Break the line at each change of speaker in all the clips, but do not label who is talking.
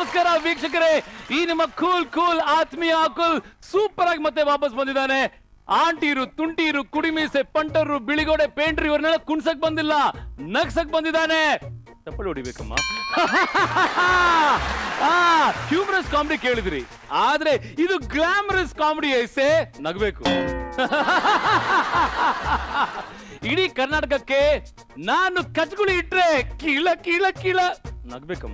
ನಮಸ್ಕಾರ ವೀಕ್ಷಕರೇ ಈ ನಿಮ್ಮ ಕೂಲ್ ಕೂಲ್ ಆತ್ಮೀಯ ಅಕುಲ್ ಸೂಪರ್ ಆಗಿ ಮತ್ತೆ ವಾಪಸ್ ಬಂದಿದ್ದಾನೆ ಆಂಟಿರು ತುಂಟಿರು ಕುಡಿಮೀಸೆ ಪಂಟರು ಬಿಳಿಗೋಡೆ ಪೇಂಟ್ರು ಇವ್ರನ್ನೆಲ್ಲ ಕುಣ್ಸಕ್ ಬಂದಿಲ್ಲ ನಗ್ಸಕ್ ಬಂದಿದ್ದಾನೆ ತಪ್ಪಳು ಹೊಡಿಬೇಕಮ್ಮ ಹ್ಯೂಮರಸ್ ಕಾಮಿಡಿ ಕೇಳಿದ್ರಿ ಆದ್ರೆ ಇದು ಗ್ಲಾಮರಸ್ ಕಾಮಿಡಿ ಐಸೆ ನಗಬೇಕು ಇಡೀ ಕರ್ನಾಟಕಕ್ಕೆ ನಾನು ಕಚ್ಗುಳಿ ಇಟ್ರೆ ಕೀಳ ಕೀಳ ಕೀಳ ನಗ್ಬೇಕಮ್ಮ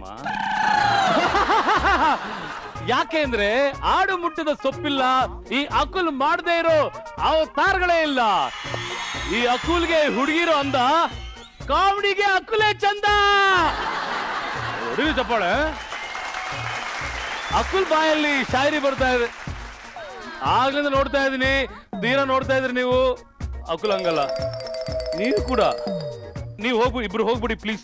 ಯಾಕೆ ಅಂದ್ರೆ ಆಡು ಮುಟ್ಟದ ಸೊಪ್ಪಿಲ್ಲ ಈ ಅಕುಲ್ ಮಾಡದೇ ಇರೋ ಅವತಾರಗಳೇ ಇಲ್ಲ ಈ ಅಕುಲ್ಗೆ ಹುಡುಗಿರೋ ಅಂದ ಕಾಮಿಡಿಗೆ ಅಕುಲೇ ಚಂದ ಹೊಡಿರಿ ಚಪ್ಪಾಳೆ ಅಕುಲ್ ಬಾಯಲ್ಲಿ ಶಾಯರಿ ಬರ್ತಾ ಇದೆ ಆಗ್ಲಿಂದ ನೋಡ್ತಾ ಇದೀನಿ ತೀರಾ ನೋಡ್ತಾ ಇದ್ರಿ ನೀವು ಅಕುಲ್ ಹಂಗಲ್ಲ ನೀವು ಕೂಡ ನೀವು ಹೋಗ್ಬಿಡಿ ಇಬ್ರು ಹೋಗ್ಬಿಡಿ ಪ್ಲೀಸ್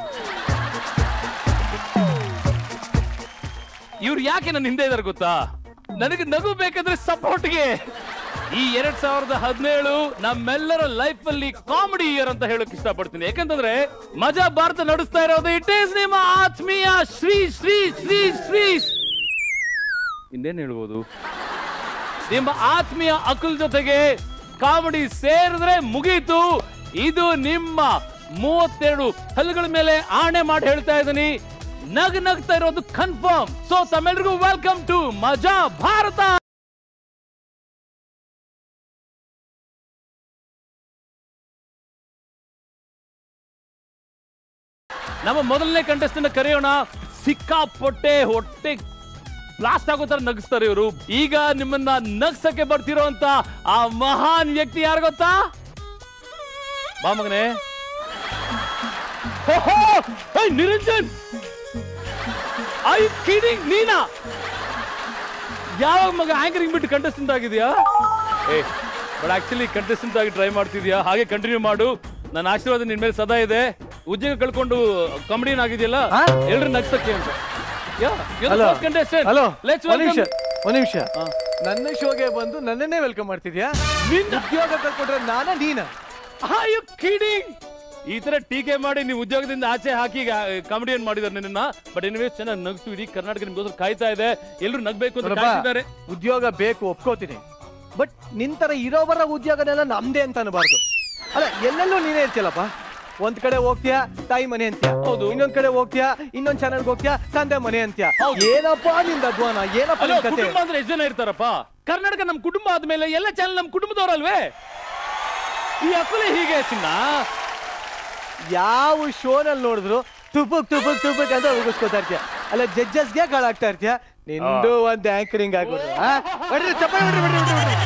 ಇವ್ರು ಯಾಕೆ ನನ್ನ ಹಿಂದೆ ಇದಾರೆ ಗೊತ್ತಾ ನನಗೆ ನಗು ಬೇಕಾದ್ರೆ ಸಪೋರ್ಟ್ಗೆ ಈ ಎರಡ್ ಸಾವಿರದ ಹದಿನೇಳು ನಮ್ಮೆಲ್ಲರ ಲೈಫ್ ಅಲ್ಲಿ ಕಾಮಿಡಿ ಇಯರ್ ಅಂತ ಹೇಳಕ್ ಇಷ್ಟಪಡ್ತೀನಿ ಯಾಕಂತಂದ್ರೆ ಮಜಾ ಭಾರತ ನಡೆಸ್ತಾ ಇರೋದು ಇಟ್ ಈಸ್ ನಿಮ್ಮ ಆತ್ಮೀಯ ಶ್ರೀ ಶ್ರೀ ಶ್ರೀ ಶ್ರೀ ಇನ್ನೇನ್ ಹೇಳ್ಬೋದು ನಿಮ್ಮ ಆತ್ಮೀಯ ಅಕುಲ್ ಜೊತೆಗೆ ಕಾಮಿಡಿ ಸೇರಿದ್ರೆ ಮುಗೀತು ಇದು ನಿಮ್ಮ ಮೂವತ್ತೆರಡು ಹಲ್ಲುಗಳ ಮೇಲೆ ಆಣೆ ಮಾಡಿ ಹೇಳ್ತಾ ಇದ್ದೀನಿ ನಗ್ ನಗ್ತಾ ಇರೋದು ಕನ್ಫರ್ಮ್ ಸೊ ತಮ್ಮೆಲ್ರಿಗೂ ವೆಲ್ಕಮ್ ಟು ಮಜಾ ಭಾರತ ನಮ್ಮ ಮೊದಲನೇ ಕಂಟೆಸ್ಟೆಂಟ್ ಕರೆಯೋಣ ಸಿಕ್ಕಾಪೊಟ್ಟೆ ಹೊಟ್ಟೆ ಬ್ಲಾಸ್ಟ್ ಆಗೋ ತರ ನಗಿಸ್ತಾರೆ ಇವರು ಈಗ ನಿಮ್ಮನ್ನ ನಗ್ಸಕ್ಕೆ ಬರ್ತಿರೋ ಅಂತ ಆ ಮಹಾನ್ ವ್ಯಕ್ತಿ ಯಾರು ಗೊತ್ತಾ ಬಾ ಮಗನೇ ಓಹೋ! ಏಯ್, ನಿರಂಜನ್ ಐ ಕಿಡಿಂಗ್ ನೀನಾ ಯಾವಾಗ ಮಗ ಆಂಕರಿಂಗ್ ಬಿಟ್ಟು ಕಂಟೆಸ್ಟೆಂಟ್ ಆಗಿದ್ಯಾ ಏ ಬಟ್ ಆಕ್ಚುಲಿ ಕಂಟೆಸ್ಟೆಂಟ್ ಆಗಿ ಟ್ರೈ ಮಾಡ್ತಿದ್ಯಾ ಹಾಗೆ ಕಂಟಿನ್ಯೂ ಮಾಡು ನನ್ನ ಆಶೀರ್ವಾದ ನಿನ್ ಮೇಲೆ ಸದಾ ಇದೆ ಉದ್ಯೋಗ ಕಳ್ಕೊಂಡು ಕಾಮಿಡಿಯನ್ ಆಗಿದೆಯಲ್ಲ
ಹಾ?
ಎಲ್ರು ನಗ್ಸಕ್ಕೆ ಅಂತ
ಹಲೋ ಹಲೋ
ಲೆಟ್ಸ್
ಒಂದ್ ನಿಮಿಷ ಒಂದ್ ನಿಮಿಷ
ಹಾ.
ನನ್ನ ಶೋಗೆ ಬಂದು ನನ್ನನ್ನೇ ವೆಲ್ಕಮ್ ಮಾಡ್ತಿದ್ಯಾ ಉದ್ಯೋಗ ಕಳ್ಕೊಂಡ್ರೆ ನಾನ ನೀನ
ಆರ್ ಯು ಕಿಡಿಂಗ್ ಈ ತರ ಟೀಕೆ ಮಾಡಿ ನೀವು ಉದ್ಯೋಗದಿಂದ ಆಚೆ ಹಾಕಿ ಕಾಮಿಡಿಯನ್ ಮಾಡಿದಾರೆ ನಿನ್ನ ಬಟ್ ಎನಿವೇಸ್ ಚೆನ್ನಾಗಿ ನಗ್ತು ಇಡೀ ಕರ್ನಾಟಕ ನಿಮ್ಗೋಸ್ಕರ ಕಾಯ್ತಾ ಇದೆ ಎಲ್ಲರೂ ನಗ್ಬೇಕು ಅಂತ
ನೋಡಪ್ಪ,
ಕಾಯ್ತಿದ್ದಾರೆ
ಉದ್ಯೋಗ ಬೇಕು ಒಪ್ಕೋತೀನಿ ಬಟ್ ನಿನ್ ತರ ಇರೋವರ ಉದ್ಯೋಗನೆಲ್ಲ ನಮ್ದೇ ಅಂತ ಅನ್ಬಾರ್ದು ಅಲ್ಲ ಎಲ್ಲೆಲ್ಲೂ ನೀನೇ ಇರ್ತಿಯಲ್ಲಪ್ಪ ಒಂದ್ ಕಡೆ ಹೋಗ್ತೀಯಾ ತಾಯಿ ಮನೆ ಅಂತ್ಯ
ಹೌದು.
ಇನ್ನೊಂದ್ ಕಡೆ ಹೋಗ್ತೀಯಾ ಇನ್ನೊಂದ್ ಚಾನಲ್ಗೆ ಹೋಗ್ತೀಯಾ ತಂದೆ ಮನೆ ಅಂತ್ಯ
ಹೌದು.
ಏನಪ್ಪ ನಿಂದ ಅಧ್ವಾನ ಏನಪ್ಪ
ಅಲೋ
ನಿನ್ ಕತೆ
ಕುಟುಂಬ ಅಂದ್ರೆ ಎಷ್ಟು ಜನ ಇರ್ತಾರಪ್ಪ ಕರ್ನಾಟಕ ನಮ್ ಕುಟುಂಬ ಆದ್ಮೇಲೆ ಎಲ್ಲ ಚಾನಲ್ ನಮ್ ಕುಟುಂಬದವ್ರಲ್ವೇ ಈ ಅಕುಲೆ ಹೀಗೆ ಚಿನ್ನ
ಯಾವ ಶೋನಲ್ಲಿ ನೋಡಿದ್ರು ತುಪುಕ್ ತುಪುಕ್ ತುಪುಕ್ ಅಂತ ಉಗಿಸ್ಕೊತಾ ಇರ್ತೀಯ ಅಲ್ಲ ಜಡ್ಜಸ್ಗೆ ಕಾಳಾಗ್ತಾ ಇರ್ತೀಯ ನಿಂದು ಒಂದ್ ಆಂಕರಿಂಗ್ ಆಗ್ಬೋದು ಹೊಡ್ರಿ ಚಪ್ಪಾಳೆ ಹೊಡ್ರಿ ಹೊಡ್ರಿ ಹೊಡ್ರಿ ಹೊಡ್ರಿ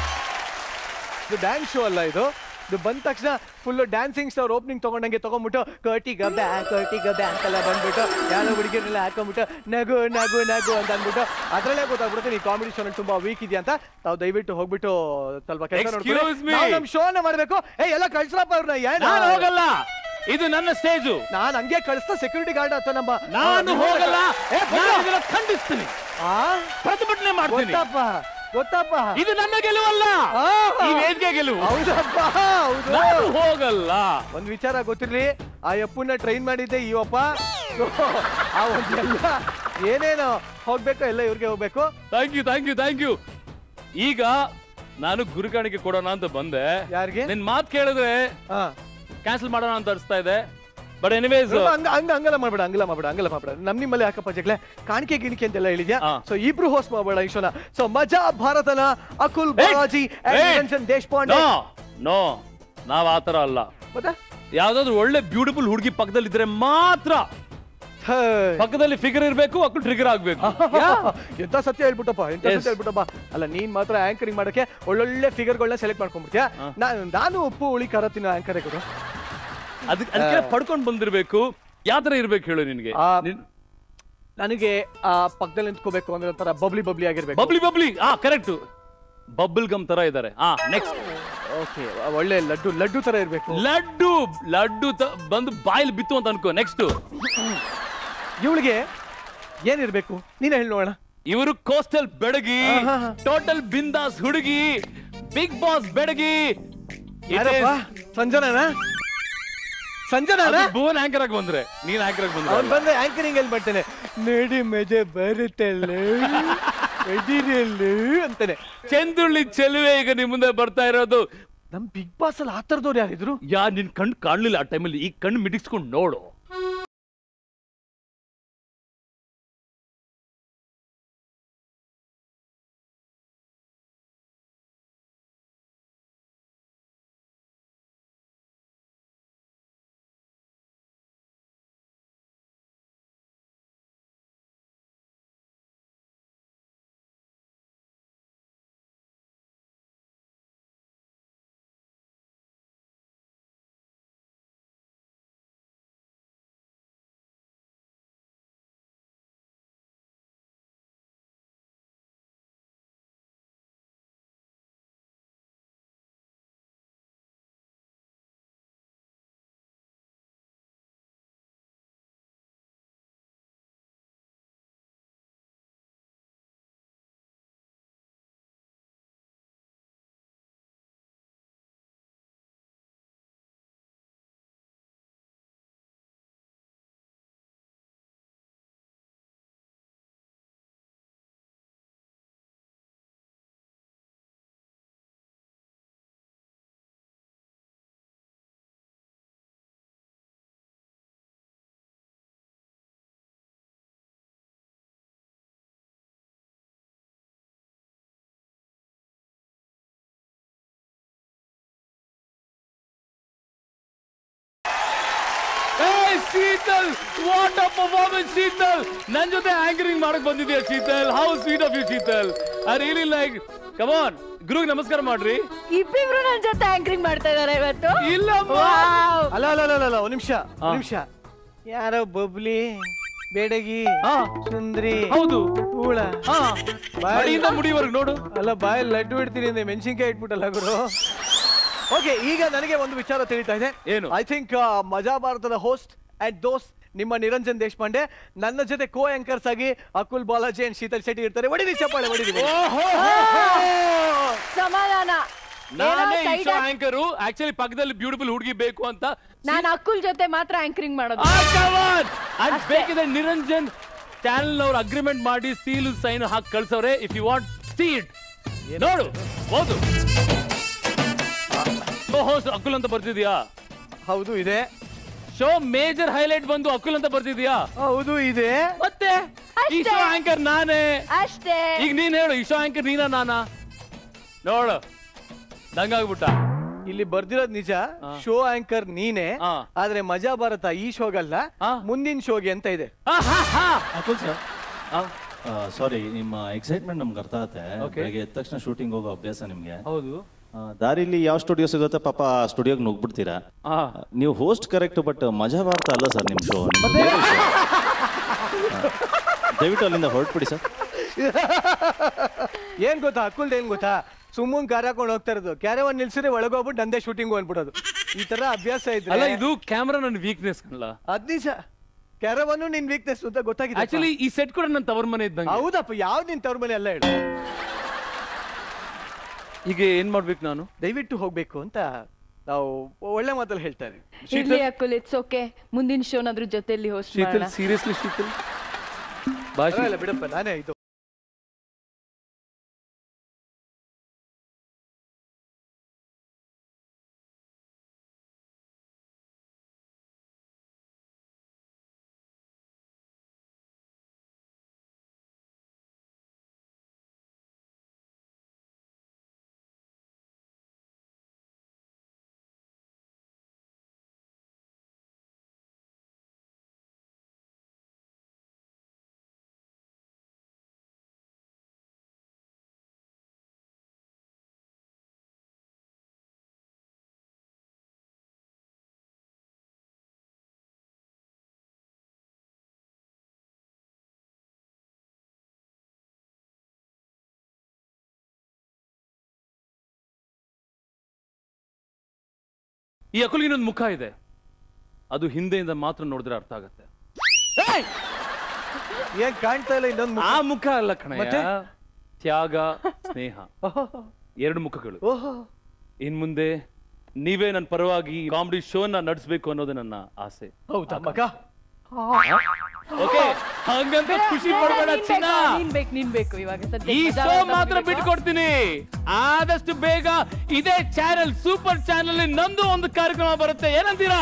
ಇದು ಡ್ಯಾನ್ಸ್ ಶೋ ಅಲ್ಲ ಇದು ಇದು ಬಂದ ತಕ್ಷಣ ಫುಲ್ ಡ್ಯಾನ್ಸಿಂಗ್ ಸ್ಟಾರ್ ಓಪನಿಂಗ್ ತಗೊಂಡಂಗೆ ತಗೊಂಡ್ಬಿಟ್ಟು ಕರ್ಟಿ ಗಬ್ಬೆ ಕರ್ಟಿ ಗಬ್ಬೆ ಅಂತೆಲ್ಲ ಬಂದ್ಬಿಟ್ಟು ಯಾರೋ ಹುಡುಗಿರನ್ನೆಲ್ಲ ಹಾಕೊಂಡ್ಬಿಟ್ಟು ನಗು ನಗು ನಗು ಅಂತ ಅಂದ್ಬಿಟ್ಟು ಅದ್ರಲ್ಲೇ ಗೊತ್ತಾಗ್ಬಿಡುತ್ತೆ ನೀ ಕಾಮಿಡಿ ಶೋನಲ್ಲಿ ತುಂಬಾ ವೀಕ್ ಇದೆಯಾ ಅಂತ ತಾವು ದಯವಿಟ್ಟು ಹೋಗ್ಬಿಟ್ಟು ಸ್ವಲ್ಪ ಕೆಲಸ
Excuse me.
ನೋಡ್ಕೊಂಡು ನಮ್ ಶೋನ ಮಾಡ್ಬೇಕು ಏ ಎಲ್ಲ ಕಳ್ಸ್ರಪ್ಪ ಅವ್ರನ್ನ
ನಾನು
ಏನ್
ಹೋಗಲ್ಲ ಇದು ನನ್ನ ಸ್ಟೇಜು
ನಾನ್ ಹಂಗೆ ಕಳಿಸ್ತಾ ಸೆಕ್ಯೂರಿಟಿ ಗಾರ್ಡ್ ಅಥವಾ ನಮ್ಮ
ನಾನು ಹೋಗಲ್ಲ
ಏ,
ನಾನು
ಬಿಡು.
ಇದನ್ನ ಖಂಡಿಸ್ತೀನಿ
ಆ,
ಪ್ರತಿಭಟನೆ ಮಾಡ್ತೀನಿ
ಗೊತ್ತಪ್ಪ ಗೊತ್ತಪ್ಪ
ಇದು ನನ್ನ ಗೆಲುವಲ್ಲ
ಆ,
ಈ ವೇದಿಕೆ ಗೆಲುವು
ಹೌದಪ್ಪ ಹೌದು
ನಾನು ಹೋಗಲ್ಲ
ಒಂದ್ ವಿಚಾರ ಗೊತ್ತಿರ್ಲಿ ಆ ಅಪ್ಪನ್ನ ಟ್ರೈನ್ ಮಾಡಿದ್ದೆ ಈ ಅಪ್ಪ So, ಆ ಒಂದ್ ಎಲ್ಲ ಏನೇನು ಹೋಗ್ಬೇಕು ಎಲ್ಲ ಇವ್ರಿಗೆ ಹೋಗ್ಬೇಕು
thank you thank you thank you ಈಗ ನಾನು ಗುರುಕಾಣಿಕೆ ಕೊಡೋಣ ಅಂತ ಬಂದೆ
ಯಾರಿಗೆ
ನಿನ್ ಮಾತು ಕೇಳಿದ್ರೆ
ಹಾ
ಕ್ಯಾನ್ಸಲ್ ಮಾಡೋಣ ಅಂತ ಅನಿಸ್ತಾ ಇದೆ ಬಟ್ ಎನಿವೇಸ್
ಸ್ವಲ್ಪ ಹಂಗ ಹಂಗ ಹಂಗಲ್ಲ ಮಾಡ್ಬೇಡ ಹಂಗಲ್ಲ ಮಾಡ್ಬೇಡ ಹಂಗಲ್ಲ ಮಾಡ್ಬೇಡ ನಮ್ ನಿಮ್ಮಲ್ಲಿ ಹಾಕಪ್ಪ ಜಗ್ಲೆ ಕಾಣಿಕೆ ಗಿಣಿಕೆ ಅಂತೆಲ್ಲ ಹೇಳಿದ್ಯಾ
ಹಾ.
ಸೊ ಇಬ್ರು ಹೋಸ್ಟ್ ಮಾಡ್ಬೇಡ ಈ ಶೋನ ಸೊ ಮಜಾ ಭಾರತನ ಅಕುಲ್ ಬಾಲಾಜಿ and
ಏಯ್!
ನಿರಂಜನ್ ದೇಶಪಾಂಡೆ
ನೋ ನೋ ನಾವ್ ಆತರ ಅಲ್ಲ
ಮತ್ತೆ
ಯಾವ್ದಾದ್ರು ಒಳ್ಳೆ ಬ್ಯೂಟಿಫುಲ್ ಹುಡುಗಿ ಪಕ್ಕದಲ್ಲಿ ಇದ್ರೆ ಮಾತ್ರ
ಥೇ.
ಪಕ್ಕದಲ್ಲಿ ಫಿಗರ್ ಇರ್ಬೇಕು ಅಕ್ಕಳು ಟ್ರಿಗರ್ ಆಗ್ಬೇಕು
ಎಂತ ಸತ್ಯ ಹೇಳ್ಬಿಟ್ಟಪ್ಪ ಎಂತ
Yes.
ಸತ್ಯ ಹೇಳ್ಬಿಟ್ಟಪ್ಪ ಅಲ್ಲ ನೀನ್ ಮಾತ್ರ ಆಂಕರಿಂಗ್ ಮಾಡಕ್ಕೆ ಒಳ್ಳೊಳ್ಳೆ ಫಿಗರ್ಗಳನ್ನ ಸೆಲೆಕ್ಟ್ ಮಾಡ್ಕೊಂಡ್ಬಿಡ್ತೀಯ
ಹಾ.
ನಾ- ನಾನು ಉಪ್ಪು ಹುಳಿ ಖಾರ ತಿನ್ನೋ ಆಂಕರ್ ಕೊಡು
ಅದಕ್ಕೆ ಅದಕ್ಕೆ ಪಡ್ಕೊಂಡ್ ಬಂದಿರ್ಬೇಕು ಯಾವ ತರ ಇರ್ಬೇಕು ಹೇಳು ನಿನ್ಗೆ
ಆ,
ನಿನ್-
ನನಗೆ ಆ ಪಕ್ಕದಲ್ಲಿ ನಿಂತ್ಕೋಬೇಕು ಅಂದ್ರೆ ಒಂಥರ ಬಬ್ಲಿ ಬಬ್ಲಿ ಆಗಿರ್ಬೇಕು
ಬಬ್ಲಿ ಬಬ್ಲಿ ಆ ಕರೆಕ್ಟ್ ಬಬಲ್ ಗಮ್ ತರ ಇದಾರೆ ಆ ನೆಕ್ಸ್ಟ್
ಓಕೆ ಒಳ್ಳೆ ಲಡ್ಡು ಲಡ್ಡು ತರ ಇರ್ಬೇಕು
ಲಡ್ಡು ಲಡ್ಡು ತ- ಬಂದು ಬಾಯಲ್ಲಿ ಬಿತ್ತು ಅಂತ ಅನ್ಕೋ ನೆಕ್ಸ್ಟ್
ಇವಳಿಗೆ ಏನಿರ್ಬೇಕು ನೀನೇ ಹೇಳಿ ನೋಡೋಣ
ಇವರು ಕೋಸ್ಟಲ್ ಬೆಡಗಿ
ಆಹಾಹಾ.
ಟೋಟಲ್ ಬಿಂದಾಸ್ ಹುಡುಗಿ ಬಿಗ್ ಬಾಸ್ ಬೆಡಗಿ It
ಯಾರಪ್ಪ
is-
ಸಂಜನಾನ ಸಂಜನಾನ
ಅದು ಭುವನ್ ಆಂಕರ್ ಆಗಿ ಬಂದ್ರೆ ನೀನ್ ಆಂಕರ್ ಆಗಿ
ಅವ್ನು
ಬಂದ್ರೆ
ಬಂದ್ರೆ ಆಂಕರಿಂಗ್ ಎಲ್ಲಿ ಮಾಡ್ತೇನೆ ನಡಿ ಮಜಾ ಬರುತ್ತಲ್ಲ ಎದಿರಲ್ಲ ಅಂತಾನೆ
ಚೆಂದುಳ್ಳಿ ಚೆಲುವೆ ಈಗ ನಿಮ್ ಮುಂದೆ ಬರ್ತಾ ಇರೋದು
ನಮ್ ಬಿಗ್ ಬಾಸ್ ಅಲ್ಲಿ ಆ ಥರದವ್ರು ಯಾರಿದ್ರು
ಯಾ ನಿನ್ ಕಣ್ ಕಾಣ್ಲಿಲ್ಲ ಆ ಟೈಮಲ್ಲಿ ಈ ಕಣ್ಣು ಮಿಡಿಸ್ಕೊಂಡು ನೋಡು ಏಯ್, Sheetal what a performance Sheetal ನನ್ ಜೊತೆ ಆಂಕರಿಂಗ್ ಮಾಡಕ್ ಬಂದಿದ್ಯಾ Sheetal how sweet of you Sheetal I really like come on ಗುರುಗ್ ನಮಸ್ಕಾರ ಮಾಡ್ರಿ
ಇಬ್ಬಿಬ್ರು ನನ್ ಜೊತೆ ಆಂಕರಿಂಗ್ ಮಾಡ್ತಾ ಇದಾರೆ ಇವತ್ತು
ಇಲ್ಲಮ್ಮ
Wow.
ಅಲ್ಲ ಅಲ್ಲ ಅಲ್ಲ ಅಲ್ಲ ಒಂದ್ ನಿಮಿಷ
ಹಾ.
ಒಂದ್ ನಿಮಿಷ ಯಾರೋ ಬಬ್ಲಿ ಬೇಡಗಿ
ಹಾ.
ಸುಂದ್ರಿ
ಹೌದು
ಹೂಳ
ಹಾ
ಬಾಯ್.
ಮಡಿಯಿಂದ ಮುಡಿವರೆಗೆ ನೋಡು
ಅಲ್ಲ ಬಾಯಲ್ಲಿ ಲಡ್ಡು ಇಡ್ತೀನಿ ಅಂದ್ರೆ ಮೆಣಸಿನ್ಕಾಯಿ ಇಟ್ಬಿಟ್ಟಲ್ಲ ಗುರು ಓಕೆ ಈಗ ನನಗೆ ಒಂದು ವಿಚಾರ ತಿಳಿತಾ ಇದೆ
ಏನು?
ಐ ಥಿಂಕ್ ಮಜಾ ಭಾರತದ ಹೋಸ್ಟ್ ಅಂಡ್ ದೋಸ್ತ್ ನಿಮ್ಮ ನಿರಂಜನ್ ದೇಶಪಾಂಡೆ ನನ್ನ ಜೊತೆ ಕೋ ಆಂಕರ್ಸ್ ಆಗಿ ಅಕುಲ್ ಬಾಲಾಜಿ ಅಂಡ್ ಶೀತಲ್ ಶೆಟ್ಟಿ ಇರ್ತಾರೆ ಹೊಡಿರಿ ಚಪ್ಪಾಳೆ ಹೊಡಿರಿ
ಓಹೋ
ಸಮಾಧಾನ
ನಾನೇ
ಏನೋ
ಇಶೋ
side-
ಆಂಕರು ಆಕ್ಚುಲಿ ಪಕ್ಕದಲ್ಲಿ ಬ್ಯೂಟಿಫುಲ್ ಹುಡುಗಿ ಬೇಕು ಅಂತ
ನಾನ್ ಅಕ್ಕುಲ್ ಜೊತೆ ಮಾತ್ರ ಆಂಕರಿಂಗ್ ಮಾಡೋದು
ಆ, come on! ಅದ್
ಅಷ್ಟೇ.
ಬೇಕಿದ್ರೆ ನಿರಂಜನ್ ಚಾನೆಲ್ ಅವ್ರು ಅಗ್ರಿಮೆಂಟ್ ಮಾಡಿ ಸೀಲು ಸೈನ್ ಹಾಕಿ ಕಳ್ಸವ್ರೆ ಇಫ್ ಯು ವಾಂಟ್ ಸೀಡ್ ನೋಡು ಹೌದು ಹೋಸ್ಟ್ ಅಕುಲ್ ಅಂತ ಬರ್ತಿದ್ಯಾ
ಹೌದು ಇದೆ
ಶೋ ಮೇಜರ್ ಹೈಲೈಟ್ ಬಂದು ಅಕುಲ್ ಅಂತ ಬರ್ತಿದ್ಯಾ
ಹೌದು ಇದೆ
ಮತ್ತೆ ಈ
ಅಷ್ಟೇ.
ಶೋ ಆಂಕರ್ ನಾನೇ
ಅಷ್ಟೇ
ಈಗ ನೀನ್ ಹೇಳು ಈ ಶೋ ಆಂಕರ್ ನೀನಾ ನಾನಾ ನೋಡು ನಂಗಾಗ್ಬಿಟ್ಟ
ಇಲ್ಲಿ ಬರ್ದಿರೋದ್ ನಿಜ
ಹಾ.
ಶೋ ಆಂಕರ್ ನೀನೆ
ಹಾ.
ಆದ್ರೆ ಮಜಾ ಭಾರತ ಈ ಶೋಗಲ್ಲ
ಹಾ.
ಮುಂದಿನ ಶೋಗೆ ಅಂತ ಇದೆ
ಆಹಾಹಾ.
ಅಕುಲ್ ಸರ್
ಆ,
ಸಾರಿ ನಿಮ್ಮ ಎಕ್ಸೈಟ್ಮೆಂಟ್ ನಮ್ಗೆ ಅರ್ಥ ಆಗುತ್ತೆ
Okay.
ಬೆಳಗ್ಗೆ ಎದ್ದ ತಕ್ಷಣ ಶೂಟಿಂಗ್ ಹೋಗೋ ಅಭ್ಯಾಸ ನಿಮಗೆ
ಹೌದು
ದಾರಿಲಿ ಯಾವ ಸ್ಟುಡಿಯೋ ಸಿಗುತ್ತೆ ಪಾಪ ಆ ಸ್ಟುಡಿಯೋಗೆ ನುಗ್ಬಿಡ್ತೀರಾ
ಆ,
ನೀವು ಹೋಸ್ಟ್ ಕರೆಕ್ಟ್ ಬಟ್ ಮಜಾ ಭಾರತ ಅಲ್ಲ ಸರ್ ನಿಮ್ಮ ಶೋ ದಯವಿಟ್ಟು ಅಲ್ಲಿಂದ ಹೊರಟ್ಬಿಡಿ ಸರ್
ಏನ್ ಗೊತ್ತಾ ಅಕ್ಕುಲ್ದ ಏನ್ ಗೊತ್ತಾ ಸುಮ್ಮನ್ ಕಾರ್ ಹಾಕೊಂಡು ಹೋಗ್ತಾ ಇರೋದು ಕ್ಯಾರೆ ಒಂದ್ ನಿಲ್ಸಿದ್ರೆ ಒಳಗೋಗ್ಬಿಟ್ಟು ನಂದೇ ಶೂಟಿಂಗ್ ಅಂದ್ಬಿಡೋದು ಈ ತರ ಅಭ್ಯಾಸ
ಅಲ್ಲ
ಇದ್ರೆ
ಇದು ಕ್ಯಾಮ್ರಾ ನನ್ನ ವೀಕ್ನೆಸ್ ಕಣ್ಲ
ಅದ್ ನಿಜ ಕ್ಯಾರವನ್ನು ನಿನ್ ವೀಕ್ನೆಸ್ ಅಂತ ಗೊತ್ತಾಗಿದೆ
ಆಕ್ಚುಲಿ ಈ ಸೆಟ್ ಕೂಡ ನನ್ನ ತವರ್ ಮನೆ ಇದ್ದಂಗೆ
ಹೌದಪ್ಪ ಯಾವ್ದು ನಿನ್ ತವ್ರ ಮನೆ ಅಲ್ಲ ಹೇಳು
ಈಗ ಏನ್ ಮಾಡ್ಬೇಕು ನಾನು
ದಯವಿಟ್ಟು ಹೋಗ್ಬೇಕು ಅಂತ ನಾವು ಒಳ್ಳೆ ಮಾತಲ್ಲಿ ಹೇಳ್ತಾರೆ
ಇರ್ಲಿ ಅಕ್ಕುಲ್ ಇಟ್ಸ್ ಓಕೆ ಮುಂದಿನ ಶೋನಾದ್ರೂ ಜೊತೆಲಿ ಹೋಸ್ಟ್
ಶೀತಲ್
ಮಾಡೋಣ
ಸೀರಿಯಸ್ಲಿ ಶೀತಲ್ ಬಾ ಶೀತಲ್.
ಪರವಾಗಿಲ್ಲ ಬಿಡಪ್ಪ ನಾನೇ ಇದು
ಈ ಅಕುಲ್ಗೆ ಇನ್ನೊಂದು ಮುಖ ಇದೆ ಅದು ಹಿಂದೆಯಿಂದ ಮಾತ್ರ ನೋಡಿದ್ರೆ ಅರ್ಥ ಆಗತ್ತೆ ಏಯ್!
ಏನ್ ಕಾಣ್ತಾ ಇಲ್ಲ ಇನ್ನೊಂದು
ಆ ಮುಖ ಅಲ್ಲ
ಮತ್ತೆ?
ಕಣಯ್ಯ ತ್ಯಾಗ ಸ್ನೇಹ ಎರಡು ಮುಖಗಳು
ಓಹೋ
ಇನ್ ಮುಂದೆ ನೀವೇ ನನ್ನ ಪರವಾಗಿ ಕಾಮಿಡಿ ಶೋನ ನಡೆಸಬೇಕು ಅನ್ನೋದೇ ನನ್ನ ಆಸೆ
ಹೌದಾ ಮಗ
ಓಕೆ ಹಂಗಂತ ಖುಷಿ ಪಡ್ಬೇಡ
ನೀನ್
ಚಿನ್ನ
ಬೇಕು, ನೀನ್ ಬೇಕು ನೀನ್ ಬೇಕು ಇವಾಗ ಸದ್ಯಕ್ಕೆ
ಈ
ಮಜಾ
ಶೋ
ಮಾಡ್ತಾ
ಮಾತ್ರ
ಬಿಡ್ಬೇಕು.
ಬಿಟ್ಕೊಡ್ತೀನಿ ಆದಷ್ಟು ಬೇಗ ಇದೇ ಚಾನೆಲ್ ಸೂಪರ್ ಚಾನೆಲ್ ನಂದು ಒಂದು ಕಾರ್ಯಕ್ರಮ ಬರುತ್ತೆ ಏನಂತೀರಾ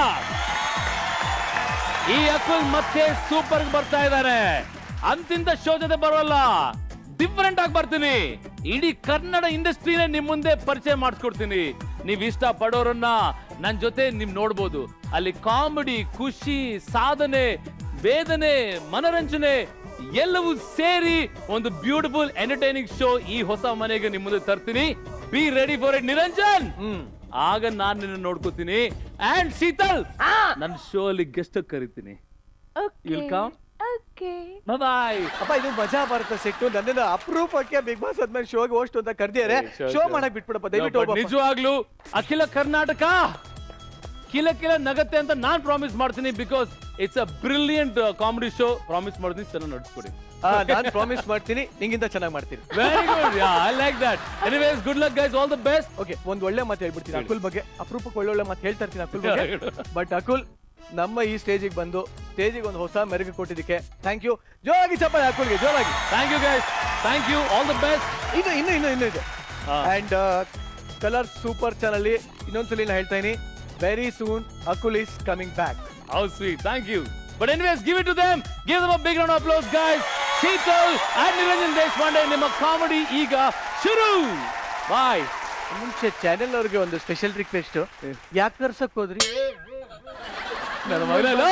ಈ ಅಕುಲ್ ಮತ್ತೆ ಸೂಪರ್ ಬರ್ತಾ ಇದ್ದಾರೆ ಅಂತಿಂತ ಶೋ ಜೊತೆ ಬರೋಲ್ಲ ಡಿಫರೆಂಟ್ ಆಗಿ ಬರ್ತೀನಿ ಇಡೀ ಕನ್ನಡ ಇಂಡಸ್ಟ್ರಿನೇ ನಿಮ್ ಮುಂದೆ ಪರಿಚಯ ಮಾಡಿಸ್ಕೊಡ್ತೀನಿ ನೀವ್ ಇಷ್ಟ ಪಡೋರನ್ನ ನನ್ ಜೊತೆ ನೀವ್ ನೋಡ್ಬೋದು ಅಲ್ಲಿ ಕಾಮಿಡಿ ಖುಷಿ ಸಾಧನೆ ವೇದನೆ ಮನರಂಜನೆ ಎಲ್ಲವೂ ಸೇರಿ ಒಂದು ಬ್ಯೂಟಿಫುಲ್ ಎಂಟರ್ಟೈನಿಂಗ್ ಶೋ ಈ ಹೊಸ ಮನೆಗೆ ನಿಮ್ ಮುಂದೆ ತರ್ತೀನಿ be ready for it Niranjan
hmm
ಆಗ ನಾನ್ ನಿನ್ನ ನೋಡ್ಕೋತೀನಿ ಅಂಡ್ ಶೀತಲ್ ನನ್ನ ಶೋ ಅಲ್ಲಿ ಗೆಸ್ಟ್ ಕರಿತೀನಿ
Okay.
You'll come?
Okay.
ಬಾಯ್
ಅಪ್ಪ ಇದು ಮಜಾ ಬರುತ್ತೆ ಸೆಟ್ಟು ನನ್ನನ್ನು ಅಪರೂಪಕ್ಕೆ ಬಿಗ್ ಬಾಸ್ ಆದ್ಮೇಲೆ ಶೋಗೆ ಹೋಸ್ಟ್ ಅಂತ ಕರ್ದಿದ್ದಾರೆ
ಏ, sure,
ಶೋ
sure.
ಮಾಡಕ್ ಬಿಟ್ಬಿಡಪ್ಪ ದಯವಿಟ್ಟು ಹೋಗಪ್ಪ.
ನಿಜವಾಗ್ಲೂ ಅಖಿಲ ಕರ್ನಾಟಕ ಕಿಲ ಕಿಲ ನಗತ್ತೆ ಅಂತ ನಾನ್ ಪ್ರಾಮಿಸ್ ಮಾಡ್ತೀನಿ because it's a brilliant comedy show promise ಮಾಡ್ತೀನಿ ಚೆನ್ನಾಗಿ ನಡೆಸ್ಕೊಡಿ
ಆ, ನಾನ್ ಪ್ರಾಮಿಸ್ ಮಾಡ್ತೀನಿ ನಿಂಗಿಂತ ಚೆನ್ನಾಗಿ ಮಾಡ್ತೀನಿ
very good I like that anyways good luck guys all the best
okay ಒಂದ್ ಒಳ್ಳೆ ಮಾತು ಹೇಳ್ಬಿಡ್ತೀನಿ
ಹೇಳಿ.
ಅಕುಲ್ ಬಗ್ಗೆ ಅಪರೂಪಕ್ಕೆ ಒಳ್ಳೊಳ್ಳೆ ಮಾತು ಹೇಳ್ತಾ ಇರ್ತೀನಿ ಅಕುಲ್ ಬಗ್ಗೆ
ಹೇಳು.
ಬಟ್ ಅಕುಲ್ ನಮ್ಮ ಈ ಸ್ಟೇಜಿಗೆ ಬಂದು ಸ್ಟೇಜಿಗೆ ಒಂದು ಹೊಸ ಮೆರುಗು ಕೊಟ್ಟಿದ್ದಕ್ಕೆ ಥ್ಯಾಂಕ್ ಯು ಜೋರಾಗಿ ಚಪ್ಪಾಳೆ ಅಕುಲ್ಗೆ ಜೋರಾಗಿ
thank you guys thank you all the best
ಇನ್ನು ಇನ್ನು ಇನ್ನು ಇನ್ನು ಇದೆ
ಹಾ.
ಅಂಡ್ ಕಲರ್ ಸೂಪರ್ ಚಾನಲ್ ಇನ್ನೊಂದ್ಸಲಿ ನಾ ಹೇಳ್ತಾ ಇದೀನಿ very soon Akul is coming back
How sweet. Thank you. But anyways, give it to them. Give them a big round of applause, guys. Sheetal and Niranjan Deshpande ನಿಮ್ಮ comedy ಈಗ ಶುರು ಬಾಯ್
ಮುಂಚೆ channel ಅವ್ರಿಗೆ ಒಂದು ಸ್ಪೆಷಲ್ ರಿಕ್ವೆಸ್ಟ್ ಯಾಕೆ ಕರ್ಸಕ್ ಹೋದ್ರಿ
ನನ್ನ ಮಗನಲ್ಲ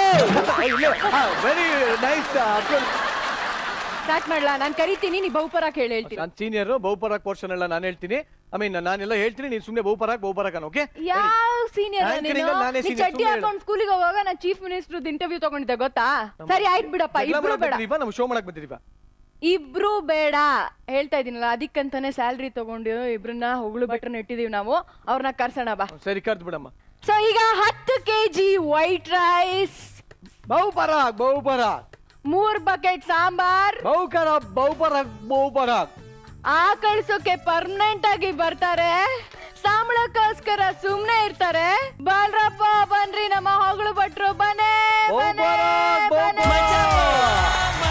ವೆರಿ ನೈಸ್ ಅಕುಲ್
ಸ್ಟಾರ್ಟ್ ಮಾಡ್ಲಾ ನಾನ್ ಕರಿತೀನಿ ನೀ ಬಹುಪರಾಕ್ ಹೇಳಿ ಹೇಳ್ತೀನಿ
ನಾನು ಸೀನಿಯರ್ ಬಹುಪರಾಕ್ ಪೋರ್ಷನ್ ಎಲ್ಲ ನಾನು ಹೇಳ್ತೀನಿ ಐ ಮೀನ್ ನಾನೆಲ್ಲ ಹೇಳ್ತೀನಿ ನೀನು ಸುಮ್ಮನೆ ಬಹುಪರಾಕ್ ಬಹುಪರಾಕ್ ಓಕೆ
ಯಾವ ಸೀನಿಯರ್
Anchoring ಅಲ್ಲಿ ನಾನೇ
ನೀ
senior,
ಚಡ್ಡಿ
ಸುಮ್ನೆ ಹೇಳು.
ಹಾಕೊಂಡು ಸ್ಕೂಲಿಗೆ ಹೋಗುವಾಗ ನಾನು ಚೀಫ್ ಮಿನಿಸ್ಟರ್ ಇಂಟರ್ವ್ಯೂ ತಗೊಂಡಿದ್ದೆ ಗೊತ್ತಾ ಸರಿ ಆಯ್ತು ಬಿಡಪ್ಪ ಇಬ್ರು ಬೇಡ
ನಾವು ಶೋ ಮಾಡಕ್ ಬಂದಿದೀವ
ಇಬ್ರು ಬೇಡ ಹೇಳ್ತಾ ಇದೀನಲ್ಲ ಅದಕ್ಕಂತಾನೆ ಸ್ಯಾಲ್ರಿ ತಗೊಂಡು ಇಬ್ರನ್ನ ಹೊಗಳು ಬಟ್ಟನ್ನ ಇಟ್ಟಿದೀವಿ ನಾವು ಅವ್ರನ್ನ ಕರ್ಸೋಣ ಬಾ
ಸರಿ ಕರ್ದು ಬಿಡಮ್ಮ
ಸೊ ಈಗ ಹತ್ತು ಕೆಜಿ ವೈಟ್ ರೈಸ್
ಬಹುಪರಾಕ್ ಬಹುಪರಾಕ್
ಮೂರ್ ಬಕೆಟ್ ಸಾಂಬಾರ್
ಬಹುಕರ ಬಹುಪರಾಕ್ ಬಹುಪರಾಕ್
ಆ ಕಳ್ಸೋಕೆ ಪರ್ಮನೆಂಟ್ ಆಗಿ ಬರ್ತಾರೆ ಸಂಬಳಕ್ಕೋಸ್ಕರ ಸುಮ್ನೆ ಇರ್ತಾರೆ ಬಾಲ್ರಪ್ಪ ಬನ್ರಿ ನಮ್ಮ ಹೊಗಳು ಭಟ್ರು ಬನ್ನೇ ಬನ್ನೇ,
ಬಹುಪರಾಕ್
ಬನ್ನೇ.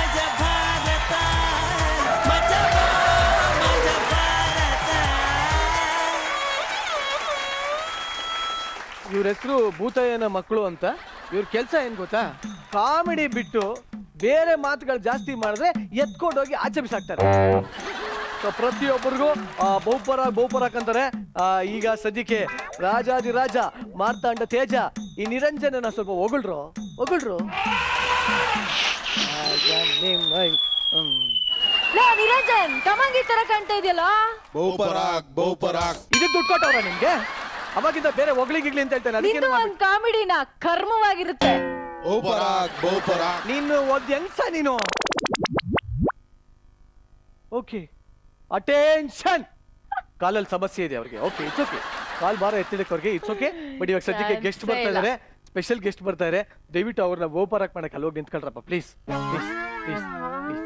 ಇವ್ರ ಹೆಸರು ಭೂತಯ್ಯನ ಮಕ್ಕಳು ಅಂತ ಇವ್ರ ಕೆಲಸ ಏನ್ ಗೊತ್ತಾ ಕಾಮಿಡಿ ಬಿಟ್ಟು ಬೇರೆ ಮಾತುಗಳು ಜಾಸ್ತಿ ಮಾಡಿದ್ರೆ ಎತ್ಕೊಂಡೋಗಿ ಆಚೆ ಬಿಸಾಕ್ತಾರೆ ಸೊ ಪ್ರತಿಯೊಬ್ಬರಿಗೂ ಬಹುಪರ ಬಹುಪರಾಕ್ ಅಂತಾರೆ ಆ, ಈಗ ಸದ್ಯಕ್ಕೆ ರಾಜಾದಿ ರಾಜ ಮಾರ್ತಾಂಡ ತೇಜ ಈ ನಿರಂಜನನ ಸ್ವಲ್ಪ ಹೊಗಳ್ರು ಹೊಗಳ್ರು ರಾಜ ನಿಮ್ಮೈ. ಹ್ಮ್.
ಲೇ, ನಿರಂಜನ್ ಕಮಂಗಿ ತರ ಕಾಣ್ತಾ ಇದೆಯಲ್ಲ
ಬಹುಪರಾಕ್ ಬಹುಪರಾಕ್
ಇದಕ್ಕೆ ದುಡ್ಡು ಕೊಟ್ಟವ್ರ ನಿಮ್ಗೆ ಅವಾಗಿಂದ ಬೇರೆ ಹೊಗಳಿಗಿಗ್ಲಿ ಅಂತ ಹೇಳ್ತೇನೆ ಅದಕ್ಕೆ
ನಿಂದು ಒಂದ್ ಕಾಮಿಡಿನ ಕರ್ಮವಾಗಿರುತ್ತೆ
ಬಹುಪರಾಕ್ ಬಹುಪರಾಕ್
ನೀನು ಒಂದ್ ಹೆಂಗ್ಸ ನೀನು ಓಕೆ ಅಟೆನ್ಷನ್ ಕಾಲಲ್ಲಿ ಸಮಸ್ಯೆ ಇದೆ ಅವ್ರಿಗೆ ಓಕೆ ಇಟ್ಸ್ ಓಕೆ ಕಾಲ್ ಭಾರ ಎತ್ತಿಡಕ್ಕೆ ಅವ್ರಿಗೆ ಇಟ್ಸ್ ಓಕೆ ಬಟ್ ಇವಾಗ ಸದ್ಯಕ್ಕೆ
Chance
ಗೆಸ್ಟ್ ಬರ್ತಾ
ಇಲ್ಲ.
ಇದಾರೆ ಸ್ಪೆಷಲ್ ಗೆಸ್ಟ್ ಬರ್ತಾ ಇದಾರೆ ದಯವಿಟ್ಟು ಅವ್ರನ್ನ ಓಪರಾಕ್ ಮಾಡಕ್ಕೆ ಅಲ್ಲಿ ಹೋಗಿ ನಿಂತ್ಕೊಳ್ರಪ್ಪ ಪ್ಲೀಸ್ ಪ್ಲೀಸ್ ಪ್ಲೀಸ್ ಪ್ಲೀಸ್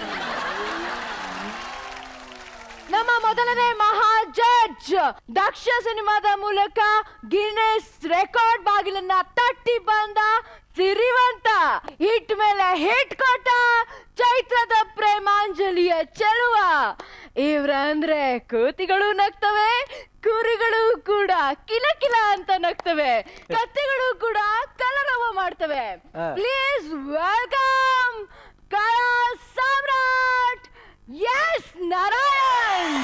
ನಮ್ಮ ಮೊದಲನೇ ಮಹಾ ಜಡ್ಜ್ ದಕ್ಷ ಸಿನಿಮಾದ ಮೂಲಕ ಗಿನ್ನೆಸ್ ರೆಕಾರ್ಡ್ ಬಾಗಿಲನ್ನ ತಟ್ಟಿ ಬಂದ ಸಿರಿವಂತ ಹಿಟ್ ಮೇಲೆ ಹಿಟ್ ಕೊಟ್ಟ ಚೈತ್ರದ ಪ್ರೇಮಾಂಜಲಿಯ ಚೆಲುವ ಇವ್ರಂದ್ರೆ ಕೋತಿಗಳು ನಗ್ತವೆ ಕುರಿಗಳು ಕೂಡ ಕಿಲ ಕಿಲ ಅಂತ ನಗ್ತವೆ ಕತ್ತೆಗಳು ಕೂಡ ಕಲರವ ಮಾಡ್ತವೆ
ಹಾ.
ಪ್ಲೀಸ್ ವೆಲ್ಕಮ್ ಕಲಾ ಸಾಮ್ರಾಟ್ ಎಸ್ ನಾರಾಯಣ್